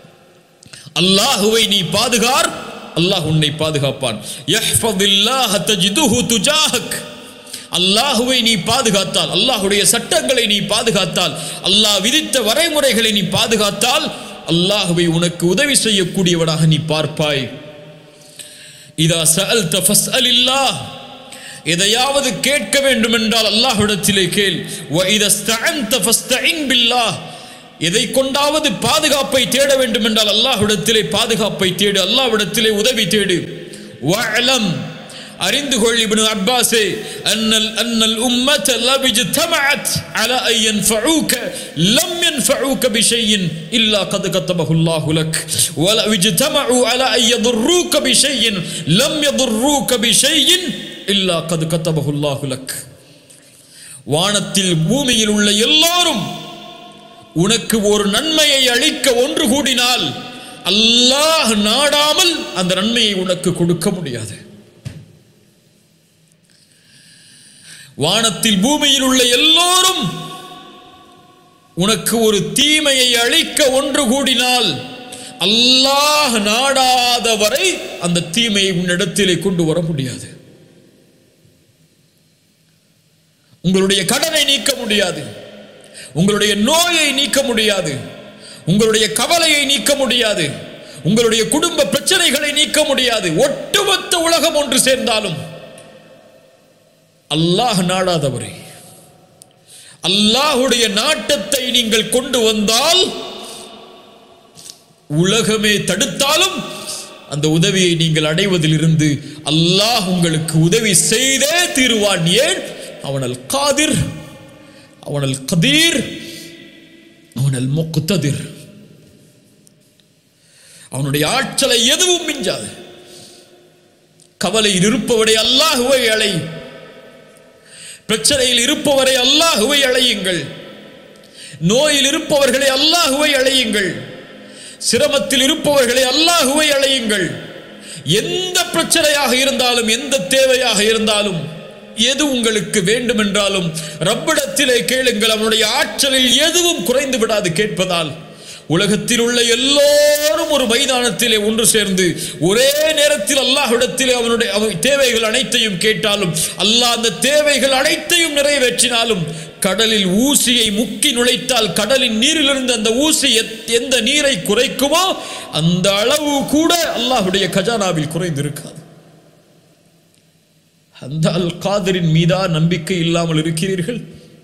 அல்லாஹுவை நீ பாதுகார் அல்லாஹ் உன்னை பாதுகாப்பான் யஹ்ஃபதுல்லாஹ தஜிதுஹு துஜாஹக் அல்லாஹுவை நீ பாதுகாத்தால் அல்லாஹுடைய சட்டங்களை நீ பாதுகாத்தால் அல்லாஹ் விதித்த வரைமுறைகளை நீ பாதுகாத்தால் அல்லாஹுவை உனக்கு உதவி செய்யக்கூடியவனாக நீ பார்ப்பாய் இதா சஅல்த ஃபஸ்அலில்லாஹ் எதையாவது கேட்க வேண்டும் என்றால் அல்லாஹ்விடத்திலே கேள் وَإِذَا اسْتَعَنْتَ فَاسْتَعِنْ بِاللَّهِ எதை கொண்டாவது பாதுகாப்பை தேட வேண்டும் என்றால் அல்லாஹ்விடத்திலே பாதுகாப்பை தேடு அல்லாஹ்விடத்திலே உதவி தேடு வஅலம் அறிந்து கொள் இப்னு அப்பாஸே அன்னல் அன்னல் உம்மத லவ் இஜ்தமஅத் அலா அன் யன்ஃபஊக லம் யன்ஃபஊக பிஷைஇன் இல்லா கத் கத்தபஹு அல்லாஹு லக் வல இஜ்தமஉ அலா அன் யضرூக பிஷைஇன் லம் யضرூக பிஷைஇன் இல்லா கத் கத்தபஹு அல்லாஹு லக் வானத்தில் பூமியில் உள்ள எல்லாரும் உனக்கு ஒரு நன்மையை அளிக்க ஒன்று கூடினால் அல்லாஹ் நாடாமல் அந்த நன்மையை உனக்கு கொடுக்க முடியாது வானத்தில் பூமியில் உள்ள எல்லோரும் உனக்கு ஒரு தீமையை அளிக்க ஒன்று கூடினால் அல்லாஹ் நாடாத வரை அந்த தீமையை உன்னிடத்திலே கொண்டு வர முடியாது உங்களுடைய கடனை நீக்க முடியாது உங்களுடைய நோயை நீக்க முடியாது உங்களுடைய கவலையை நீக்க முடியாது உங்களுடைய குடும்ப பிரச்சனைகளை நீக்க முடியாது ஒட்டுமொத்த உலகம் ஒன்று சேர்ந்தாலும் அல்லாஹ் நாடாதவரே அல்லாஹுடைய நாட்டத்தை நீங்கள் கொண்டு வந்தால் உலகமே தடுத்தாலும் அந்த உதவியை நீங்கள் அடைவதிலிருந்து அல்லாஹ் உங்களுக்கு உதவி செய்தே தீருவான் ஏன் அவனல் காதிர் அவனல் கதீர் அவனல் முக்ததிர் அவனுடைய ஆற்றலை எதுவும் மிஞ்சாது கவலையில் இருப்பவரை அல்லாஹுவை அழை பிரச்சனையில் இருப்பவரை அல்லாஹுவை அழையுங்கள் நோயில் இருப்பவர்களை அல்லாஹுவை அழையுங்கள் சிரமத்தில் இருப்பவர்களை அல்லாஹுவை அழையுங்கள் எந்த பிரச்சனையாக இருந்தாலும் எந்த தேவையாக இருந்தாலும் எது உங்களுக்கு வேண்டும் என்றாலும் ரப்பிடத்திலே கேளுங்கள் அவனுடைய ஆற்றலில் எதுவும் குறைந்து விடாது கேட்பதால் உலகத்தில் உள்ள எல்லோரும் ஒரு மைதானத்திலே ஒன்று சேர்ந்து ஒரே நேரத்தில் அல்லாஹ்விடத்திலே அவனுடைய அவ- தேவைகள் அனைத்தையும் கேட்டாலும் அல்லாஹ் அந்த தேவைகள் அனைத்தையும் நிறைவேற்றினாலும் கடலில் ஊசியை முக்கி நுழைத்தால் கடலின் நீரிலிருந்து அந்த ஊசி எத்- எந்த நீரை குறைக்குமோ அந்த அளவு கூட அல்லாஹ்வுடைய கஜானாவில் குறைந்திருக்காது அந்த அல் காதரின் மீதா நம்பிக்கை இல்லாமல் இருக்கிறீர்கள்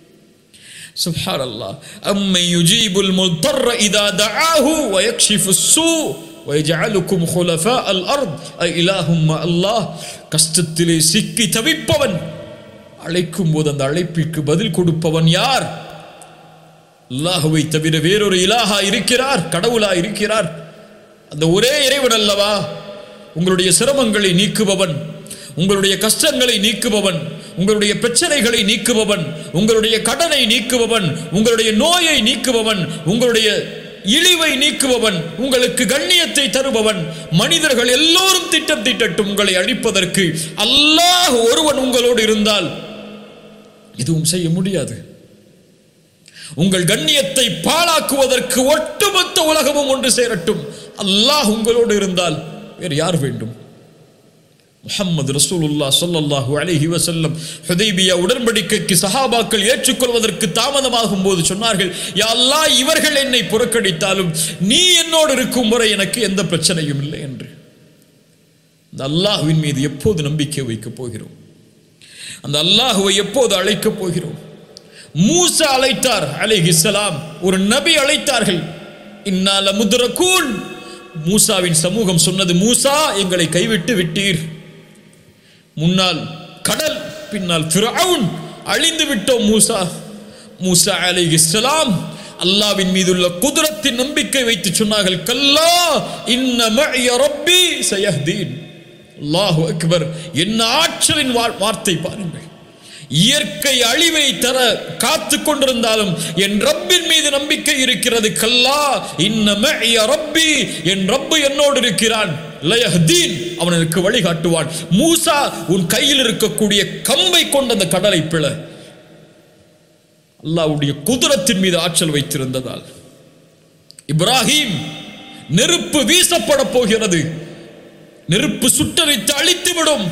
سبحان الله أمن يجيب المضطر إذا دعاه ويكشف السوء ويجعلكم خلفاء الأرض أي إله مع الله கஷ்டத்திலே சிக்கி தவிப்பவன் அழைக்கும் போது அந்த அழைப்பிற்கு பதில் கொடுப்பவன் யார் அல்லாஹுவை தவிர வேறொரு இலாஹா இருக்கிறார் கடவுளா இருக்கிறார் அந்த ஒரே இறைவன் அல்லவா உங்களுடைய சிரமங்களை நீக்குபவன் உங்களுடைய கஷ்டங்களை நீக்குபவன் உங்களுடைய பிரச்சனைகளை நீக்குபவன் உங்களுடைய கடனை நீக்குபவன் உங்களுடைய நோயை நீக்குபவன் உங்களுடைய இழிவை நீக்குபவன் உங்களுக்கு கண்ணியத்தை தருபவன் மனிதர்கள் எல்லோரும் திட்டம் திட்டட்டும் உங்களை அழிப்பதற்கு அல்லாஹ் ஒருவன் உங்களோடு இருந்தால் எதுவும் செய்ய முடியாது உங்கள் கண்ணியத்தை பாழாக்குவதற்கு ஒட்டுமொத்த உலகமும் ஒன்று சேரட்டும் அல்லாஹ் உங்களோடு இருந்தால் வேறு யார் வேண்டும் முஹம்மது ரசூலுல்லாஹ் ஸல்லல்லாஹு அலைஹி வஸல்லம் ஹுதைபியா உடன்படிக்கைக்கு சஹாபாக்கள் ஏற்றுக்கொள்வதற்கு தாமதமாகும் போது சொன்னார்கள் யா அல்லாஹ் இவர்கள் என்னை புறக்கணித்தாலும் நீ என்னோடு இருக்கும் வரை எனக்கு எந்த பிரச்சனையும் இல்லை என்று அந்த அல்லாஹ்வின் மீது எப்போது நம்பிக்கை வைக்கப் போகிறோம் அந்த அல்லாஹுவை எப்போது அழைக்கப் போகிறோம் மூசா அழைத்தார் அலைஹிஸ்ஸலாம் ஒரு நபி அழைத்தார்கள் இன்னால முதுரக்கூன் மூசாவின் சமூகம் சொன்னது மூசா எங்களை கைவிட்டு விட்டீர் முன்னால் கடல் பின்னால் ஃபிரவுன் அழிந்து விட்டோம் மூசா மூசா அலைஹிஸ்ஸலாம் அல்லாவின் மீதுள்ள குதிரத்தின் நம்பிக்கை வைத்து சொன்னார்கள் கல்லா இன்ன மஅய ரப்பி சயஹ்தீன் அல்லாஹு அக்பர் என்ன ஆற்றலின் வா- வார்த்தை பாருங்கள் இயற்கை அழிவை தர காத்து கொண்டிருந்தாலும் என் ரப்பின் மீது நம்பிக்கை இருக்கிறது கல்லா இன்ன மஅய ரப்பி என் ரப்பு என்னோடு இருக்கிறான் லயஹ்தீன் அவன் எனக்கு வழிகாட்டுவான் மூசா உன் கையில் இருக்கக்கூடிய கம்பை கொண்ட அந்த கடலை பிள அல்லாஹ்வுடைய குதிரத்தின் மீது ஆற்றல் வைத்திருந்ததால் இப்ராஹிம் நெருப்பு வீசப்பட போகிறது நெருப்பு சுட்டரித்து அழித்துவிடும்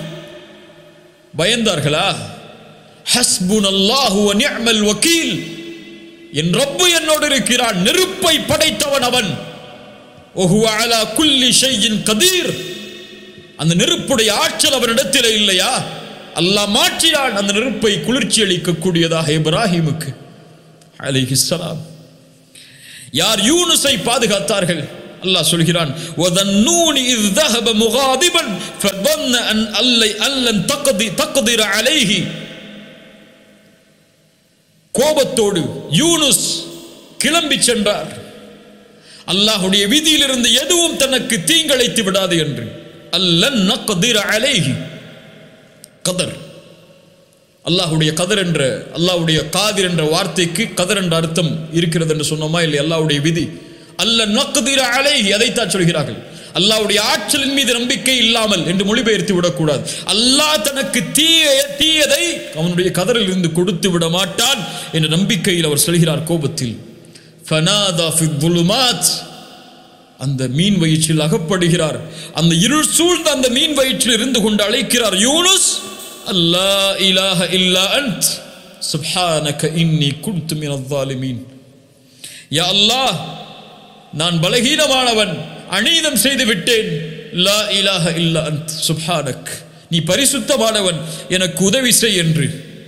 பயந்தார்களா ஹஸ்புன் அல்லாஹு நிஅமல் வக்கீல் என் ரப்பு என்னோடு இருக்கிறான் நெருப்பை படைத்தவன் அவன் ஒஹுவ அலா குல்லி ஷையின் கதீர் அந்த நெருப்புடைய ஆற்றல் அவனிடத்தில் இல்லையா அல்லாஹ் மாற்றினான் அந்த நெருப்பை குளிர்ச்சி அளிக்கக்கூடியதாக இப்ராஹிமுக்கு அலைஹிஸ்ஸலாம் யார் யூனுஸை பாதுகாத்தார்கள் அல்லாஹ் சொல்கிறான் وَذَنُّونِ إِذْ ذَهَبَ مُغَاضِبًا فَظَنَّ أَنْ أَلَّ- أَنْ لَنْ تَقْدِ- تَقْدِرَ عَلَيْهِ கோபத்தோடு யூனுஸ் கிளம்பி சென்றார் அல்லாஹுடைய விதியிலிருந்து எதுவும் தனக்கு தீங்கிழைத்து விடாது என்று அல்லன் நக்திர அலைஹி கதர் அல்லாஹுடைய கதர் என்ற அல்லாஹ்வுடைய காதிர் என்ற வார்த்தைக்கு கதர் என்ற அர்த்தம் இருக்கிறது என்று சொன்னோமா இல்லை அல்லாஹ்வுடைய விதி அல்ல நக்திர அலைஹி அதைத்தான் சொல்கிறார்கள் அல்லாஹ்வுடைய ஆற்றலின் மீது நம்பிக்கை இல்லாமல் என்று மொழிபெயர்த்து விடக்கூடாது அல்லாஹ் தனக்கு தீய தீயதை அவனுடைய கதரில் இருந்து கொடுத்து விட மாட்டான் என்ற நம்பிக்கையில் அவர் சொல்கிறார் கோபத்தில் ஃபனாதா ஃபி துலுமாத் அந்த மீன் வயிற்றில் அகப்படுகிறார் அந்த இருள் சூழ்ந்த அந்த மீன் வயிற்றில் இருந்து கொண்டு அழைக்கிறார் யூனுஸ் அல்லா இலாஹ இல்லா அன்ட் சுப்ஹானக இன்னி குன்து மினல் ஸாலிமீன் யா அல்லாஹ் நான் பலகீனமானவன் அநீதம் செய்து விட்டேன் லா இலாஹ இல்லா அன்ட் சுப்ஹானக் நீ பரிசுத்தமானவன் எனக்கு உதவி செய் என்று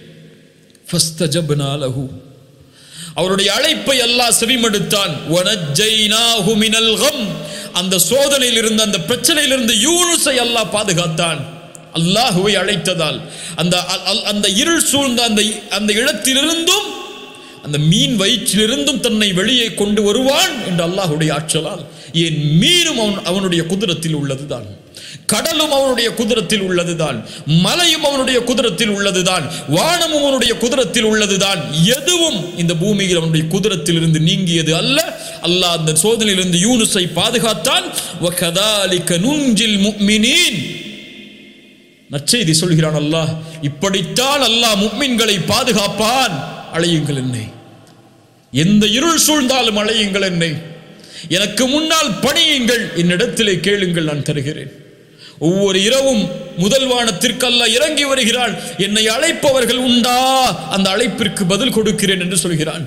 ஃபஸ்தஜப்னா லஹு அவருடைய அழைப்பை அல்லாஹ் செவிமடுத்தான் வனஜ்ஜைனாஹு மினல் கம் அந்த சோதனையில் இருந்த அந்த பிரச்சனையில் இருந்து யூனுஸை அல்லாஹ் பாதுகாத்தான் அல்லாஹுவை அழைத்ததால் அந்த அ- அ- அந்த இருள் சூழ்ந்த அந்த அந்த இடத்திலிருந்தும் அந்த மீன் வயிற்றிலிருந்தும் தன்னை வெளியே கொண்டு வருவான் என்று அல்லாஹுடைய ஆற்றலால் ஏன் மீனும் அவன் அவனுடைய குதிரத்தில் உள்ளதுதான் கடலும் அவனுடைய குதிரத்தில் உள்ளதுதான் மலையும் அவனுடைய குதிரத்தில் உள்ளதுதான் வானமும் அவனுடைய குதிரத்தில் உள்ளதுதான் எதுவும் இந்த பூமியில் அவனுடைய குதிரத்தில் இருந்து நீங்கியது அல்ல அல்லாஹ் அந்த சோதனையிலிருந்து யூனுஸை பாதுகாத்தான் وَكَذَلِكَ نُنْجِي الْمُؤْمِنِينَ நற்செய்தி சொல்கிறான் அல்லாஹ் இப்படித்தான் அல்லாஹ் முக்மின்களை பாதுகாப்பான் அழையுங்கள் என்னை எந்த இருள் சூழ்ந்தாலும் அழையுங்கள் என்னை எனக்கு முன்னால் பணியுங்கள் என்னிடத்திலே கேளுங்கள் நான் தருகிறேன் ஒவ்வொரு இரவும் முதல் வானத்திற்கு அல்லாஹ் இறங்கி வருகிறான் என்னை அழைப்பவர்கள் உண்டா அந்த அழைப்பிற்கு பதில் கொடுக்கிறேன் என்று சொல்கிறான்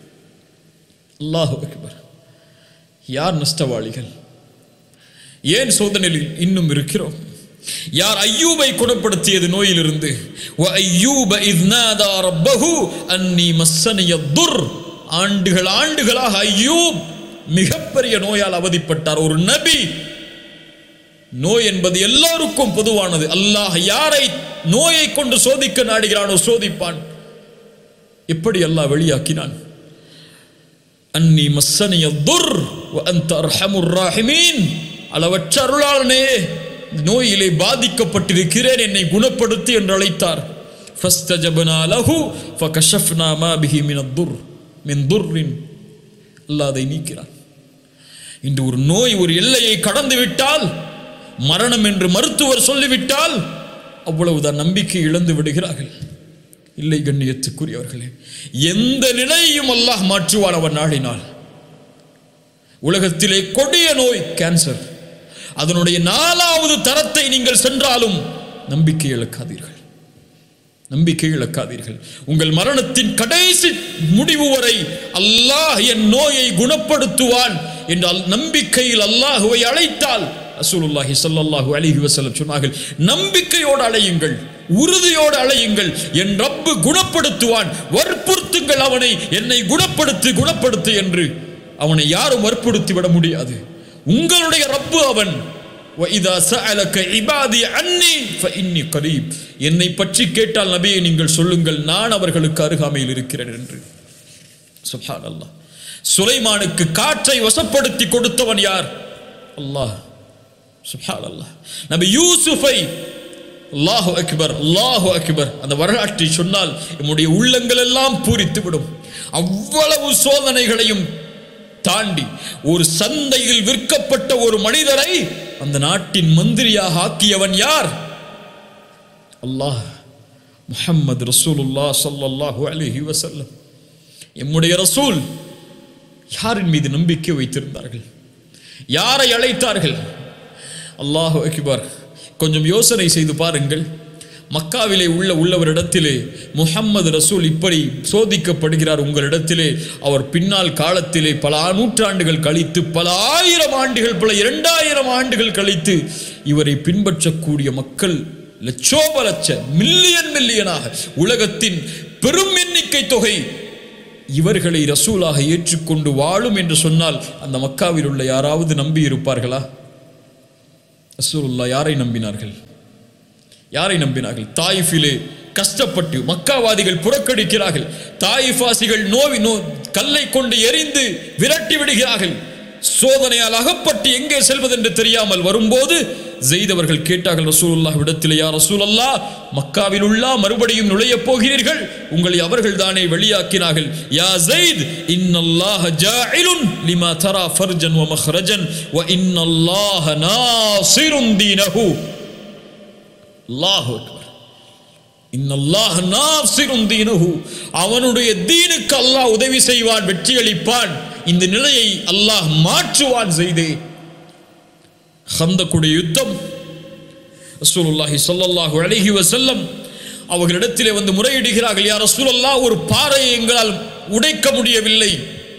அல்லாஹ் அக்பர் யார் நஷ்டவாளிகள் ஏன் சோதனையில் இன்னும் இருக்கிறோம் யார் ஐயூபை குணப்படுத்தியது நோயிலிருந்து وَأَيُّوبَ إِذْ نَادَى رَبَّهُ أَنِّي مَسَّنِيَ الضُّرُّ ஆண்டுகள் ஆண்டுகளாக ஐயூப் மிகப்பெரிய நோயால் அவதிப்பட்டார் ஒரு நபி நோய் என்பது எல்லோருக்கும் பொதுவானது அல்லாஹ் யாரை நோயை கொண்டு சோதிக்க நாடுகிறானோ சோதிப்பான் எப்படி அல்லாஹ் வெளியாக்கினான் அன்னி மஸ்ஸனிய துர் அந்த அர்ஹமுர் ராஹிமீன் அளவற்ற அருளாளனே நோயிலே பாதிக்கப்பட்டிருக்கிறேன் என்னை குணப்படுத்தி என்று அழைத்தார் ஃபஸ்தஜபனா லஹு ஃபகஷஃப்னா மா பிஹி மின் துர் மின் துர்ரின் அல்லாஹ் அதை நீக்கிறான் இன்று ஒரு நோய் ஒரு எல்லையை கடந்து விட்டால் மரணம் என்று மருத்துவர் சொல்லிவிட்டால் அவ்வளவுதான் நம்பிக்கை இழந்து விடுகிறார்கள் இல்லை கண்ணியத்துக்குரியவர்களே எந்த நிலையையும் அல்லாஹ் மாற்றுவான் அவன் நாடினால் உலகத்திலே கொடிய நோய் கேன்சர் அதனுடைய நாலாவது தரத்தை நீங்கள் சென்றாலும் நம்பிக்கை இழக்காதீர்கள் நம்பிக்கை இழக்காதீர்கள் உங்கள் மரணத்தின் கடைசி முடிவு வரை அல்லாஹ் என் நோயை குணப்படுத்துவான் என்றால் நம்பிக்கையில் அல்லாஹுவை அழைத்தால் ரசூலுல்லாஹி ஸல்லல்லாஹு அலைஹி வஸல்லம் சொன்னார்கள் நம்பிக்கையோடு அழையுங்கள் உறுதியோடு அழையுங்கள் என் ரப்பு குணப்படுத்துவான் வற்புறுத்துங்கள் அவனை என்னை குணப்படுத்து குணப்படுத்து என்று அவனை யாரும் வற்புறுத்தி விட முடியாது உங்களுடைய ரப்பு அவன் وَإِذَا سَأَلَكَ عِبَادِي عَنِّي فَإِنِّي قَرِيبٌ என்னை பற்றி கேட்டால் நபியை நீங்கள் சொல்லுங்கள் நான் அவர்களுக்கு அருகாமையில் இருக்கிறேன் என்று சுப்ஹான் அல்லாஹ் சுலைமானுக்கு காற்றை வசப்படுத்தி கொடுத்தவன் யார் அல்லாஹ் சுப்ஹான் அல்லாஹ் நபி யூசுஃபை அல்லாஹு அக்பர் அல்லாஹு அக்பர் அந்த வரலாற்றை சொன்னால் நம்முடைய உள்ளங்கள் எல்லாம் பூரித்து விடும் அவ்வளவு சோதனைகளையும் தாண்டி ஒரு சந்தையில் விற்கப்பட்ட ஒரு மனிதரை அந்த நாட்டின் மந்திரியாக ஆக்கியவன் யார் அல்லாஹ் முஹம்மது ரசூலுல்லாஹ் ஸல்லல்லாஹு அலைஹி வஸல்லம் எம்முடைய ரசூல் யாரின் மீது நம்பிக்கை வைத்திருந்தார்கள் யாரை அழைத்தார்கள் அல்லாஹு அக்பர் கொஞ்சம் யோசனை செய்து பாருங்கள் மக்காவிலே உள்ள உள்ளவரிடத்திலே முஹம்மது ரசூல் இப்படி சோதிக்கப்படுகிறார் உங்களிடத்திலே அவர் பின்னால் காலத்திலே பல நூற்றாண்டுகள் கழித்து பல ஆயிரம் ஆண்டுகள் பல இரண்டாயிரம் ஆண்டுகள் கழித்து இவரை பின்பற்றக்கூடிய மக்கள் லட்சோப லட்ச மில்லியன் மில்லியனாக உலகத்தின் பெரும் எண்ணிக்கை தொகை இவர்களை ரசூலாக ஏற்றுக்கொண்டு வாழும் என்று சொன்னால் அந்த மக்காவில் உள்ள யாராவது நம்பி இருப்பார்களா ரசூலுல்லா யாரை நம்பினார்கள் யாரை நம்பினார்கள் தாயிஃபிலே கஷ்டப்பட்டு மக்காவாதிகள் புறக்கணிக்கிறார்கள் தாயிஃபாசிகள் நோவி நோ கல்லை கொண்டு எரிந்து விரட்டி விடுகிறார்கள் சோதனையால் அகப்பட்டு எங்கே செல்வதென்று தெரியாமல் வரும்போது ஜெயித் அவர்கள் கேட்டார்கள் ரசூலுல்லாஹ் விடத்திலே யா ரசூலல்லா மக்காவில் உள்ள மறுபடியும் நுழையப் போகிறீர்கள் உங்களை அவர்கள் தானே வெளியாக்கினார்கள் யா ஜெயித் இன்னல்லாஹ ஜாஇலுன் லிமா தரா ஃபர்ஜன் வ மஹ்ரஜன் வ இன்னல்லாஹ நாசிருன் தீனஹு அல்லாஹ் அக்பர் இன்னல்லாஹ் நாசிருன் தீனஹு அவனுடைய தீனுக்கு அல்லாஹ் உதவி செய்வான் வெற்றி அளிப்பான் இந்த நிலையை அல்லாஹ் மாற்றுவான் செய்தே ஹந்தக்குடைய யுத்தம் ரசூலுல்லாஹி ஸல்லல்லாஹு அலைஹி வஸல்லம் அவர்களிடத்திலே வந்து முறையிடுகிறார்கள் யா ரசூலல்லாஹ் ஒரு பாறையை எங்களால் உடைக்க முடியவில்லை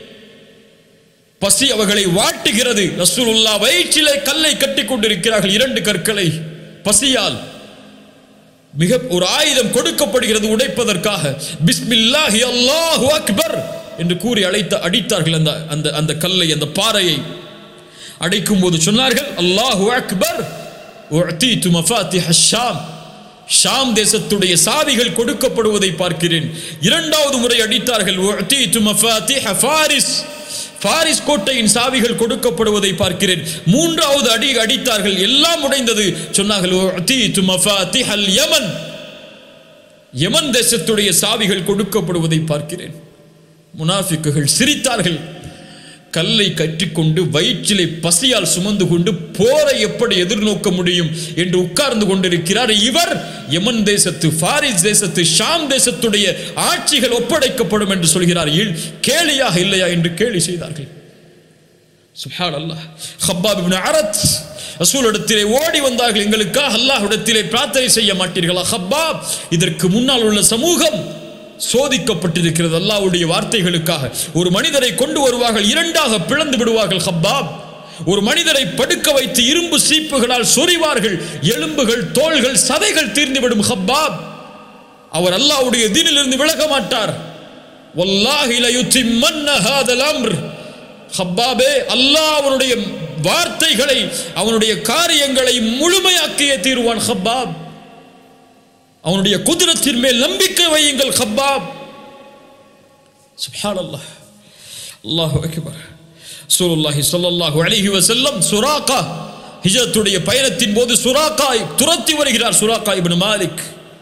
பசி அவர்களை வாட்டுகிறது ரசூலுல்லா வயிற்றிலே கல்லை கட்டிக் கொண்டிருக்கிறார்கள் இரண்டு கற்களை பசியால் மிக ஒரு ஆயுதம் கொடுக்கப்படுகிறது உடைப்பதற்காக பிஸ்மில்லாஹி அல்லாஹு அக்பர் என்று கூறி அழைத்த அடித்தார்கள் அந்த அந்த அந்த கல்லை அந்த பாறையை அடைக்கும் போது சொன்னார்கள் அல்லாஹு அக்பர் உஅதீது மஃபாத்திஹ ஷாம் ஷாம் தேசத்துடைய சாவிகள் கொடுக்கப்படுவதை பார்க்கிறேன் இரண்டாவது முறை அடித்தார்கள் உஅதீது மஃபாத்திஹ ஃபாரிஸ் பாரிஸ் கோட்டையின் சாவிகள் கொடுக்கப்படுவதை பார்க்கிறேன் மூன்றாவது அடி அடித்தார்கள் எல்லாம் உடைந்தது சொன்னார்கள் உஅதீது மஃபாத்திஹல் யமன் யமன் தேசத்துடைய சாவிகள் கொடுக்கப்படுவதை பார்க்கிறேன் முனாஃபிக்குகள் சிரித்தார்கள் கல்லை கற்றிக்கொண்டு வயிற்றிலே பசியால் சுமந்து கொண்டு போரை எப்படி எதிர்நோக்க முடியும் என்று உட்கார்ந்து கொண்டிருக்கிறார் இவர் யமன் தேசத்து பாரிஸ் தேசத்து ஷாம் தேசத்துடைய ஆட்சிகள் ஒப்படைக்கப்படும் என்று சொல்கிறார் இல்- கேலியாக இல்லையா என்று கேலி செய்தார்கள் சுப்ஹான் அல்லாஹ் ஹப்பாப் இப்னு அரத் ரசூலிடத்திலே ஓடி வந்தார்கள் எங்களுக்காக அல்லாஹ்விடத்திலே பிரார்த்தனை செய்ய மாட்டீர்களா ஹப்பாப் இதற்கு முன்னால் உள்ள சமூகம் சோதிக்கப்பட்டிருக்கிறது அல்லாஹ்வுடைய வார்த்தைகளுக்காக ஒரு மனிதரை கொண்டு வருவார்கள் இரண்டாக பிளந்து விடுவார்கள் ஹப்பாப் ஒரு மனிதரை படுக்க வைத்து இரும்பு சீப்புகளால் சொறிவார்கள் எலும்புகள் தோள்கள் சதைகள் தீர்ந்துவிடும் ஹப்பாப் அவர் அல்லாஹ்வுடைய தீனிலிருந்து விலக மாட்டார் வல்லாஹி லயுத்திம்மன்ன ஹாதல் அம்ர் ஹப்பாபே அல்லாஹ் அவனுடைய வார்த்தைகளை அவனுடைய காரியங்களை முழுமையாக்கியே தீருவான் ஹப்பாப் அவனுடைய குதிரத்தின் மேல் நம்பிக்கை வையுங்கள் ஹப்பாப் சுப்ஹான் அல்லாஹ் அல்லாஹு அக்பர் சூலுல்லாஹி ஸல்லல்லாஹு அலைஹி வஸல்லம் சுராகா ஹிஜ்ரத்துடைய பயணத்தின் போது சுராகா துரத்தி வருகிறார் சுராகா இப்னு மாலிக்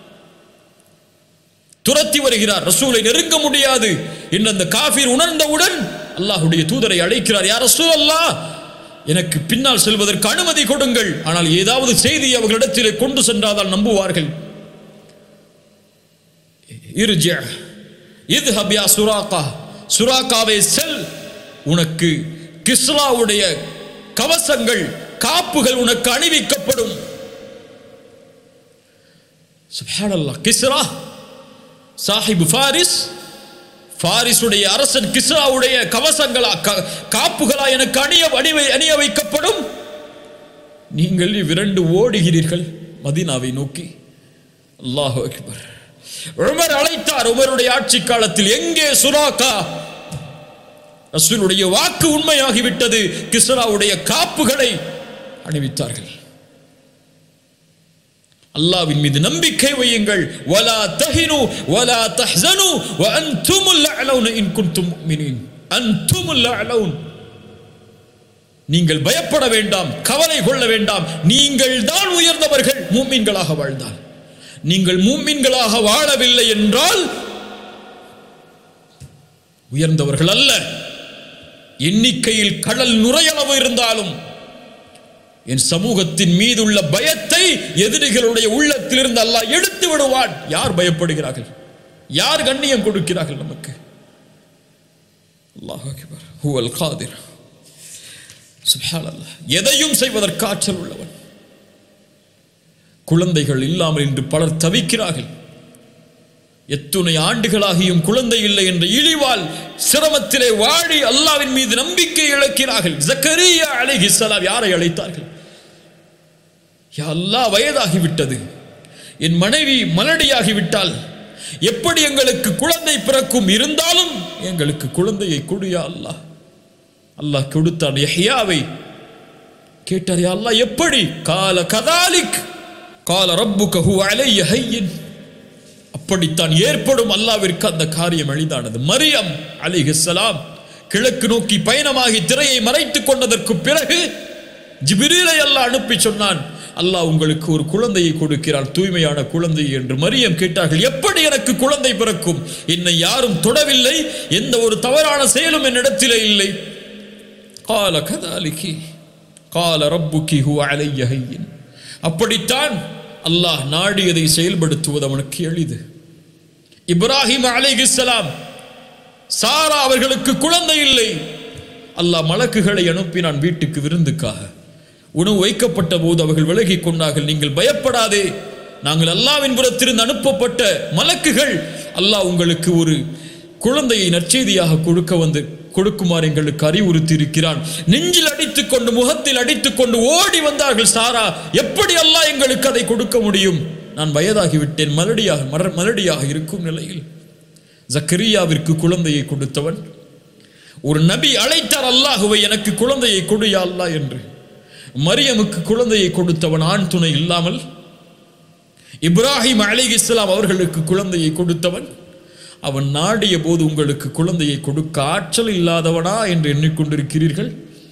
துரத்தி வருகிறார் ரசூலை நெருங்க முடியாது என்று அந்த காஃபிர் உணர்ந்தவுடன் அல்லாஹ்வுடைய தூதரை அழைக்கிறார் யார் ரசூல் அல்லாஹ் எனக்கு பின்னால் செல்வதற்கு அனுமதி கொடுங்கள் ஆனால் ஏதாவது செய்தி அவர்களிடத்திலே கொண்டு சென்றால் நம்புவார்கள் இருஜ இத்ஹப் யா சுராகா சுராகாவே செல் உனக்கு கிஸ்ராவுடைய கவசங்கள் காப்புகள் உனக்கு அணிவிக்கப்படும் சுப்ஹானல்லாஹ் கிஸ்ரா சாஹிப் ஃபாரிஸ் ஃபாரிஸுடைய அரசன் கிஸ்ராவுடைய கவசங்களா க- காப்புகளா எனக்கு அணிய அணிவை அணிய வைக்கப்படும் நீங்கள் இவ்விரண்டு ஓடுகிறீர்கள் மதீனாவை நோக்கி அல்லாஹு அக்பர் உமர் அழைத்தார் உமருடைய ஆட்சி காலத்தில் எங்கே சுராக்கா ரசூலுடைய வாக்கு உண்மையாகிவிட்டது கிஸ்ராவுடைய காப்புகளை அணிவித்தார்கள் அல்லாவின் மீது நம்பிக்கை வையுங்கள் வலா தஹினு வலா தஹ்சனு வ அன்துமுல் அலவுன இன் குன்தும் முஃமினீன் அன்துமுல் அலவுன் நீங்கள் பயப்பட வேண்டாம் கவலை கொள்ள வேண்டாம் நீங்கள் தான் உயர்ந்தவர்கள் மூமின்களாக வாழ்ந்தால் நீங்கள் மூமின்களாக வாழவில்லை என்றால் உயர்ந்தவர்கள் அல்ல எண்ணிக்கையில் கடல் நுரையளவு இருந்தாலும் என் சமூகத்தின் மீதுள்ள பயத்தை எதிரிகளுடைய உள்ளத்திலிருந்து அல்லாஹ் எடுத்து விடுவான் யார் பயப்படுகிறார்கள் யார் கண்ணியம் கொடுக்கிறார்கள் நமக்கு அல்லாஹ் அக்பர் ஹுவல் காதிர் சுப்ஹானல்லாஹ் எதையும் செய்வதற்கு ஆற்றல் உள்ளவன் குழந்தைகள் இல்லாமல் இன்று பலர் தவிக்கிறார்கள் எத்துணை ஆண்டுகளாகியும் குழந்தை இல்லை என்ற இழிவால் சிரமத்திலே வாழி அல்லாவின் மீது நம்பிக்கை இழக்கிறார்கள் ஜக்கரியா அலைஹிஸ்ஸலாம் யாரை அழைத்தார்கள் யா அல்லாஹ் வயதாகிவிட்டது என் மனைவி மலடியாகிவிட்டால் எப்படி எங்களுக்கு குழந்தை பிறக்கும் இருந்தாலும் எங்களுக்கு குழந்தையை கொடுயா அல்லாஹ் அல்லாஹ் கொடுத்தான் யஹ்யாவை கேட்டார் யா அல்லாஹ் எப்படி கால கதாலிக் கால ரப்புக ஹுவ அலைய ஹையின் அப்படித்தான் ஏற்படும் அல்லாவிற்கு அந்த காரியம் எளிதானது மரியம் அலிஹிஸ்ஸலாம் கிழக்கு நோக்கி பயணமாகி திரையை மறைத்துக் கொண்டதற்கு பிறகு ஜிபிரீலை அல்லாஹ் அனுப்பி சொன்னான் அல்லாஹ் உங்களுக்கு ஒரு குழந்தையை கொடுக்கிறான் தூய்மையான குழந்தை என்று மரியம் கேட்டார்கள் எப்படி எனக்கு குழந்தை பிறக்கும் என்னை யாரும் தொடவில்லை எந்த ஒரு தவறான செயலும் என்னிடத்திலே இல்லை கால கதாலிகி கால ரப்புக்கி ஹுவ அலைய ஹையின் அப்படித்தான் அல்லாஹ் நாடியதை செயல்படுத்துவது அவனுக்கு எளிது இப்ராஹிம் அலைஹிஸ்ஸலாம் சாரா அவர்களுக்கு குழந்தை இல்லை அல்லாஹ் மலக்குகளை அனுப்பினான் வீட்டுக்கு விருந்துக்காக உணவு வைக்கப்பட்ட போது அவர்கள் விலகிக் கொண்டார்கள் நீங்கள் பயப்படாதே நாங்கள் அல்லாவின் புறத்திலிருந்து அனுப்பப்பட்ட மலக்குகள் அல்லாஹ் உங்களுக்கு ஒரு குழந்தையை நற்செய்தியாக கொடுக்க வந்து கொடுக்குமாறு எங்களுக்கு அறிவுறுத்தி இருக்கிறான் நெஞ்சில் அடித்துக் கொண்டு முகத்தில் அடித்துக் கொண்டு ஓடி வந்தார்கள் சாரா எப்படி அல்லாஹ் எங்களுக்கு அதை கொடுக்க முடியும் நான் வயதாகிவிட்டேன் மலடியாக மர மலடியாக இருக்கும் நிலையில் ஜக்கரியாவிற்கு குழந்தையை கொடுத்தவன் ஒரு நபி அழைத்தார் அல்லாஹுவை எனக்கு குழந்தையை கொடு யா அல்லாஹ் என்று மரியமுக்கு குழந்தையை கொடுத்தவன் ஆண் துணை இல்லாமல் இப்ராஹிம் அலிகிஸ்லாம் அவர்களுக்கு குழந்தையை கொடுத்தவன் அவன் நாடிய போது உங்களுக்கு குழந்தையை கொடுக்க ஆற்றல் இல்லாதவனா என்று எண்ணிக்கொண்டிருக்கிறீர்கள்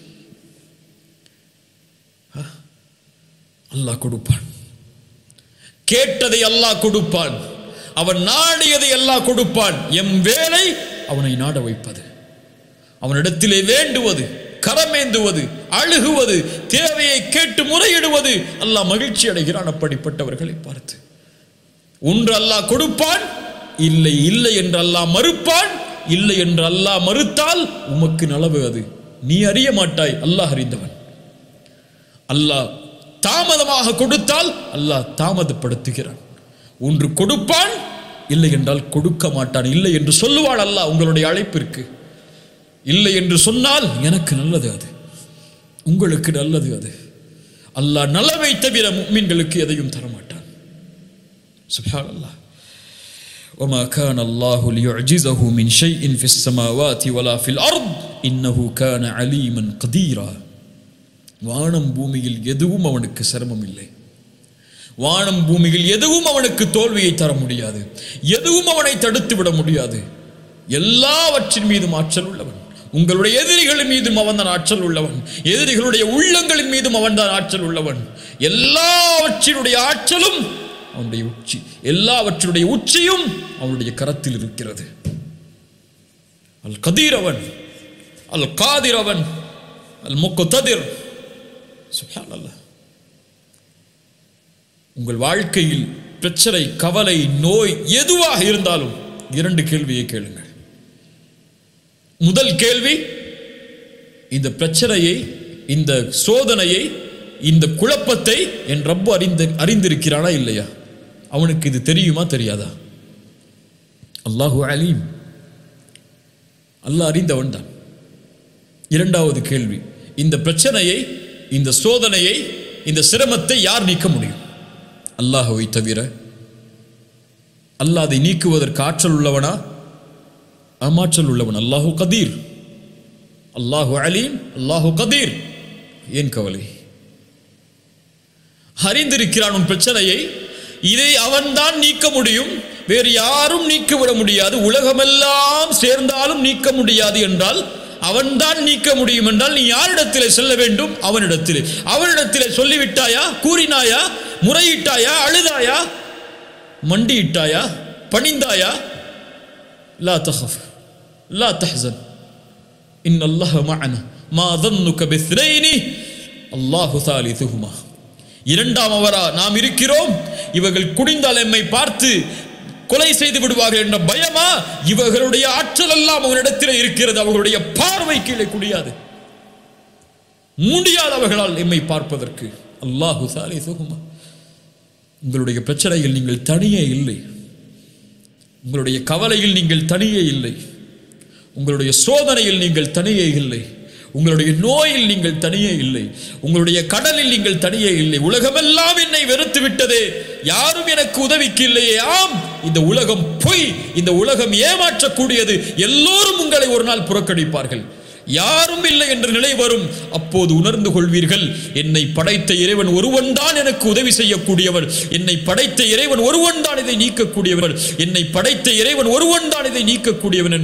அஹ், அல்லாஹ் கொடுப்பான் கேட்டதை அல்லாஹ் கொடுப்பான் அவன் நாடியதை அல்லாஹ் கொடுப்பான் எம் வேலை அவனை நாட வைப்பது அவனிடத்திலே வேண்டுவது கரமேந்துவது அழுகுவது தேவையை கேட்டு முறையிடுவது அல்லாஹ் மகிழ்ச்சி அடைகிறான் அப்படிப்பட்டவர்களை பார்த்து ஒன்று அல்லாஹ் கொடுப்பான் இல்லை இல்லை என்று அல்லாஹ் மறுப்பான் இல்லை என்று அல்லாஹ் மறுத்தால் உமக்கு நலவு அது நீ அறிய மாட்டாய் அல்லாஹ் அறிந்தவன் அல்லாஹ் தாமதமாக கொடுத்தால் அல்லாஹ் தாமதப்படுத்துகிறான் ஒன்று கொடுப்பான் இல்லை என்றால் கொடுக்க மாட்டான் இல்லை என்று சொல்லுவாள் அல்லாஹ் உங்களுடைய அழைப்பிற்கு இல்லை என்று சொன்னால் எனக்கு நல்லது அது உங்களுக்கு நல்லது அது அல்லாஹ் நலவை தவிர முக்மீன்களுக்கு எதையும் தரமாட்டான் சுப்ஹான் அல்லாஹ் وما كان الله ليعجزه من شيء في السماوات ولا في الأرض إنه كان عليما قديرا வானம் பூமியில் எதுவும் அவனுக்கு சிரமம் இல்லை வானம் பூமியில் எதுவும் அவனுக்கு தோல்வியை தர முடியாது எதுவும் அவனை தடுத்து விட முடியாது எல்லாவற்றின் மீதும் ஆற்றல் உள்ளவன் உங்களுடைய எதிரிகளின் மீதும் அவன்தான் ஆற்றல் உள்ளவன் எதிரிகளுடைய உள்ளங்களின் மீதும் அவன்தான் ஆற்றல் உள்ளவன் எல்லாவற்றினுடைய ஆற்றலும் அவனுடைய உச்சி எல்லாவற்றினுடைய உச்சியும் அவனுடைய கரத்தில் இருக்கிறது அல் கதீரவன் அல் காதிரவன் அல் முக்குததிர் சுப்ஹானல்லாஹ் உங்கள் வாழ்க்கையில் பிரச்சனை கவலை நோய் எதுவாக இருந்தாலும் இரண்டு கேள்வியை கேளுங்கள் முதல் கேள்வி இந்த பிரச்சனையை இந்த சோதனையை இந்த குழப்பத்தை என் ரப்பு அறிந்து அறிந்திருக்கிறானா இல்லையா அவனுக்கு இது தெரியுமா தெரியாதா அல்லாஹு அலீம் அல்லாஹ் அறிந்தவன் தான் இரண்டாவது கேள்வி இந்த பிரச்சனையை இந்த சோதனையை இந்த சிரமத்தை யார் நீக்க முடியும் அல்லாஹுவை தவிர அல்லாஹ் அதை நீக்குவதற்கு ஆற்றல் உள்ளவனா அமாற்றல் உள்ளவன் அல்லாஹு கதீர் அல்லாஹு அலீம் அல்லாஹு கதீர் ஏன் கவலை அறிந்திருக்கிறான் உன் பிரச்சனையை இதை அவன்தான் நீக்க முடியும் வேறு யாரும் நீக்கிவிட முடியாது உலகமெல்லாம் சேர்ந்தாலும் நீக்க முடியாது என்றால் அவன்தான் நீக்க முடியும் என்றால் நீ யாரிடத்திலே செல்ல வேண்டும் அவனிடத்திலே அவனிடத்திலே சொல்லிவிட்டாயா கூறினாயா முறையிட்டாயா அழுதாயா மண்டியிட்டாயா பணிந்தாயா லா தஹஃப் லா தஹ்சன் إن الله معنا ما ظنك باثنين الله ثالثهما இரண்டாம் அவரா நாம் இருக்கிறோம் இவர்கள் குடிந்தால் எம்மை பார்த்து கொலை செய்து விடுவார்கள் என்ற பயமா இவர்களுடைய ஆற்றல் எல்லாம் அவனிடத்தில் இருக்கிறது அவர்களுடைய பார்வை கீழே குடியாது முடியாது அவர்களால் எம்மை பார்ப்பதற்கு அல்லாஹு சாலை சுகுமா உங்களுடைய பிரச்சனையில் நீங்கள் தனியே இல்லை உங்களுடைய கவலையில் நீங்கள் தனியே இல்லை உங்களுடைய சோதனையில் நீங்கள் தனியே இல்லை உங்களுடைய நோயில் நீங்கள் தனியே இல்லை உங்களுடைய கடலில் நீங்கள் தனியே இல்லை உலகமெல்லாம் என்னை வெறுத்து விட்டதே யாரும் எனக்கு உதவிக்கு இல்லையே ஆம் இந்த உலகம் பொய் இந்த உலகம் ஏமாற்றக்கூடியது எல்லோரும் உங்களை ஒரு நாள் புறக்கணிப்பார்கள் யாரும் இல்லை என்ற நிலை வரும் அப்போது உணர்ந்து கொள்வீர்கள் என்னை படைத்த இறைவன் ஒருவன் தான் எனக்கு உதவி செய்யக்கூடியவர் என்னை படைத்த இறைவன் ஒருவன் தான் இதை நீக்கக்கூடியவர் என்னை படைத்த இறைவன் ஒருவன் தான் இதை நீக்கக்கூடியவன்